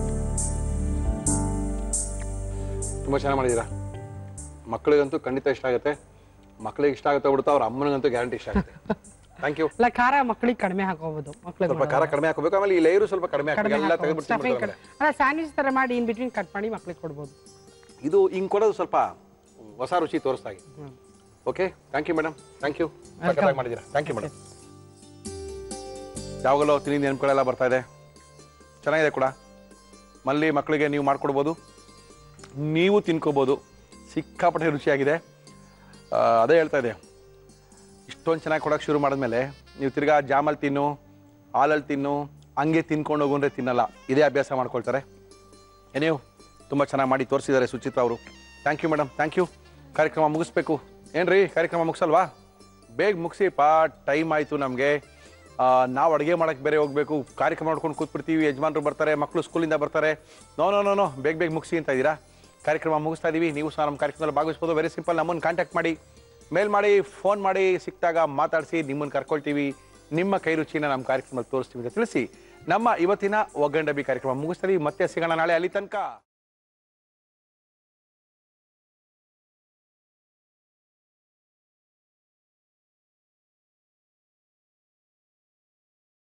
ತುಂಬಾ ಚೆನ್ನಾಗಿ ಮಾಡಿದ್ದೀರಾ ಮಕ್ಕಳಿಗಂತೂ ಖಂಡಿತ ಇಷ್ಟ ಆಗುತ್ತೆ ಮಕ್ಕಳಿಗೆ ಇಷ್ಟ ಆಗುತ್ತೆ ಬಿಡ್ತಾ ಅವ್ರ ಅಮ್ಮನಿಗಂತೂ ಗ್ಯಾರಂಟಿ ಇಷ್ಟ ಆಗುತ್ತೆ ಥ್ಯಾಂಕ್ ಯು ಅಲ್ಲ ಖಾರ ಮಕ್ಕಳಿಗೆ ಕಡಿಮೆ ಹಾಕೋಬಹುದು ಮಕ್ಕಳಿಗೆ ಸ್ವಲ್ಪ ಖಾರ ಕಡಿಮೆ ಹಾಕೋಬೇಕು ಆಮೇಲೆ ಈ ಲೇಯರು ಸ್ವಲ್ಪ ಕಡಿಮೆ ಹಾಕಬೇಕು ಕಡಿಮೆ ಎಲ್ಲ ಹಾಕೋಬಹುದು ತೆಗೆದ್ಬಿಟ್ಟು ಸ್ಟಫಿಂಗ್ ತಿನ್ಬಿಡ್ತಾರೆ. ಅಲ್ಲ ಸ್ಯಾಂಡ್ವಿಚ್ ತರ ಮಾಡಿ ಇನ್ ಬಿಟ್ವೀನ್ ಕಟ್ ಮಾಡಿ ಮಕ್ಕಳಿಗೆ ಕೊಡ್ಬೋದು ಇದು ಹಿಂಗ್ ಕೊಡೋದು ಸ್ವಲ್ಪ ಹೊಸ ರುಚಿ ತೋರಿಸ್ತಾ ಇದೆ okay thank you madam thank you ಸಖತ್ತಾಗಿ ಮಾಡಿದ್ದೀರಾ ಥ್ಯಾಂಕ್ ಯು ಮೇಡಮ್ ಯಾವಾಗಲೂ ತಿಂದಿದ್ದು ನೆನಪುಗಳೆಲ್ಲ ಬರ್ತಾ ಇದೆ ಚೆನ್ನಾಗಿದೆ ಕೂಡ ಮಲ್ಲಿ ಮಕ್ಕಳಿಗೆ ನೀವು ಮಾಡ್ಕೊಡ್ಬೋದು ನೀವು ತಿನ್ಕೋಬೋದು ಸಿಕ್ಕಾಪಟ್ಟೆ ರುಚಿಯಾಗಿದೆ ಆ, ಅದೇ ಹೇಳ್ತಾ ಇದೆ ಇಷ್ಟೊಂದು ಚೆನ್ನಾಗಿ ಕೊಡೋಕೆ ಶುರು ಮಾಡಿದ್ಮೇಲೆ ನೀವು ತಿರ್ಗಾ ಜಾಮಲ್ಲಿ ತಿನ್ನು ಹಾಲಲ್ಲಿ ತಿನ್ನು ಹಂಗೆ ತಿನ್ಕೊಂಡು ಹೋಗು ಅಂದರೆ ತಿನ್ನಲ್ಲ ಇದೇ ಅಭ್ಯಾಸ ಮಾಡ್ಕೊಳ್ತಾರೆ ಏನೇವು ತುಂಬ ಚೆನ್ನಾಗಿ ಮಾಡಿ ತೋರಿಸಿದ್ದಾರೆ ಸುಚಿತ್ರ ಅವರು thank you madam thank you ಕಾರ್ಯಕ್ರಮ ಮುಗಿಸ್ಬೇಕು ಏನ್ರಿ ಕಾರ್ಯಕ್ರಮ ಮುಗಿಸಲ್ವಾ ಬೇಗ ಮುಗಿಸಿ ಪಾ ಟೈಮ್ ಆಯಿತು ನಮಗೆ ನಾವು ಅಡುಗೆ ಮಾಡೋಕ್ಕೆ ಬೇರೆ ಹೋಗಬೇಕು ಕಾರ್ಯಕ್ರಮ ನೋಡ್ಕೊಂಡು ಕೂತ್ಬಿಡ್ತೀವಿ ಯಜಮಾನರು ಬರ್ತಾರೆ ಮಕ್ಕಳು ಸ್ಕೂಲಿಂದ ಬರ್ತಾರೆ ನೋ ನೋ ನೋ ನೋ ಬೇಗ ಬೇಗ ಮುಗಿಸಿ ಅಂತ ಇದ್ದೀರಾ ಕಾರ್ಯಕ್ರಮ ಮುಗಿಸ್ತಾ ಇದ್ದೀವಿ ನೀವು ಸಹ ನಮ್ಮ ಕಾರ್ಯಕ್ರಮದಲ್ಲಿ ಭಾಗವಹಿಸ್ಬೋದು ವೆರಿ ಸಿಂಪಲ್ ನಮ್ಮನ್ನು ಕಾಂಟ್ಯಾಕ್ಟ್ ಮಾಡಿ ಮೇಲ್ ಮಾಡಿ ಫೋನ್ ಮಾಡಿ ಸಿಕ್ತಾಗ ಮಾತಾಡಿಸಿ ನಿಮ್ಮನ್ನು ಕರ್ಕೊಳ್ತೀವಿ ನಿಮ್ಮ ಕೈ ರುಚಿನ ನಮ್ಮ ಕಾರ್ಯಕ್ರಮದಲ್ಲಿ ತೋರಿಸ್ತೀವಿ ಅಂತ ತಿಳಿಸಿ ನಮ್ಮ ಇವತ್ತಿನ ಒಗ್ಗಂಡಬಿ ಕಾರ್ಯಕ್ರಮ ಮುಗಿಸ್ತೀವಿ ಮತ್ತೆ ಸಿಗೋಣ ನಾಳೆ ಅಲ್ಲಿ ತನಕ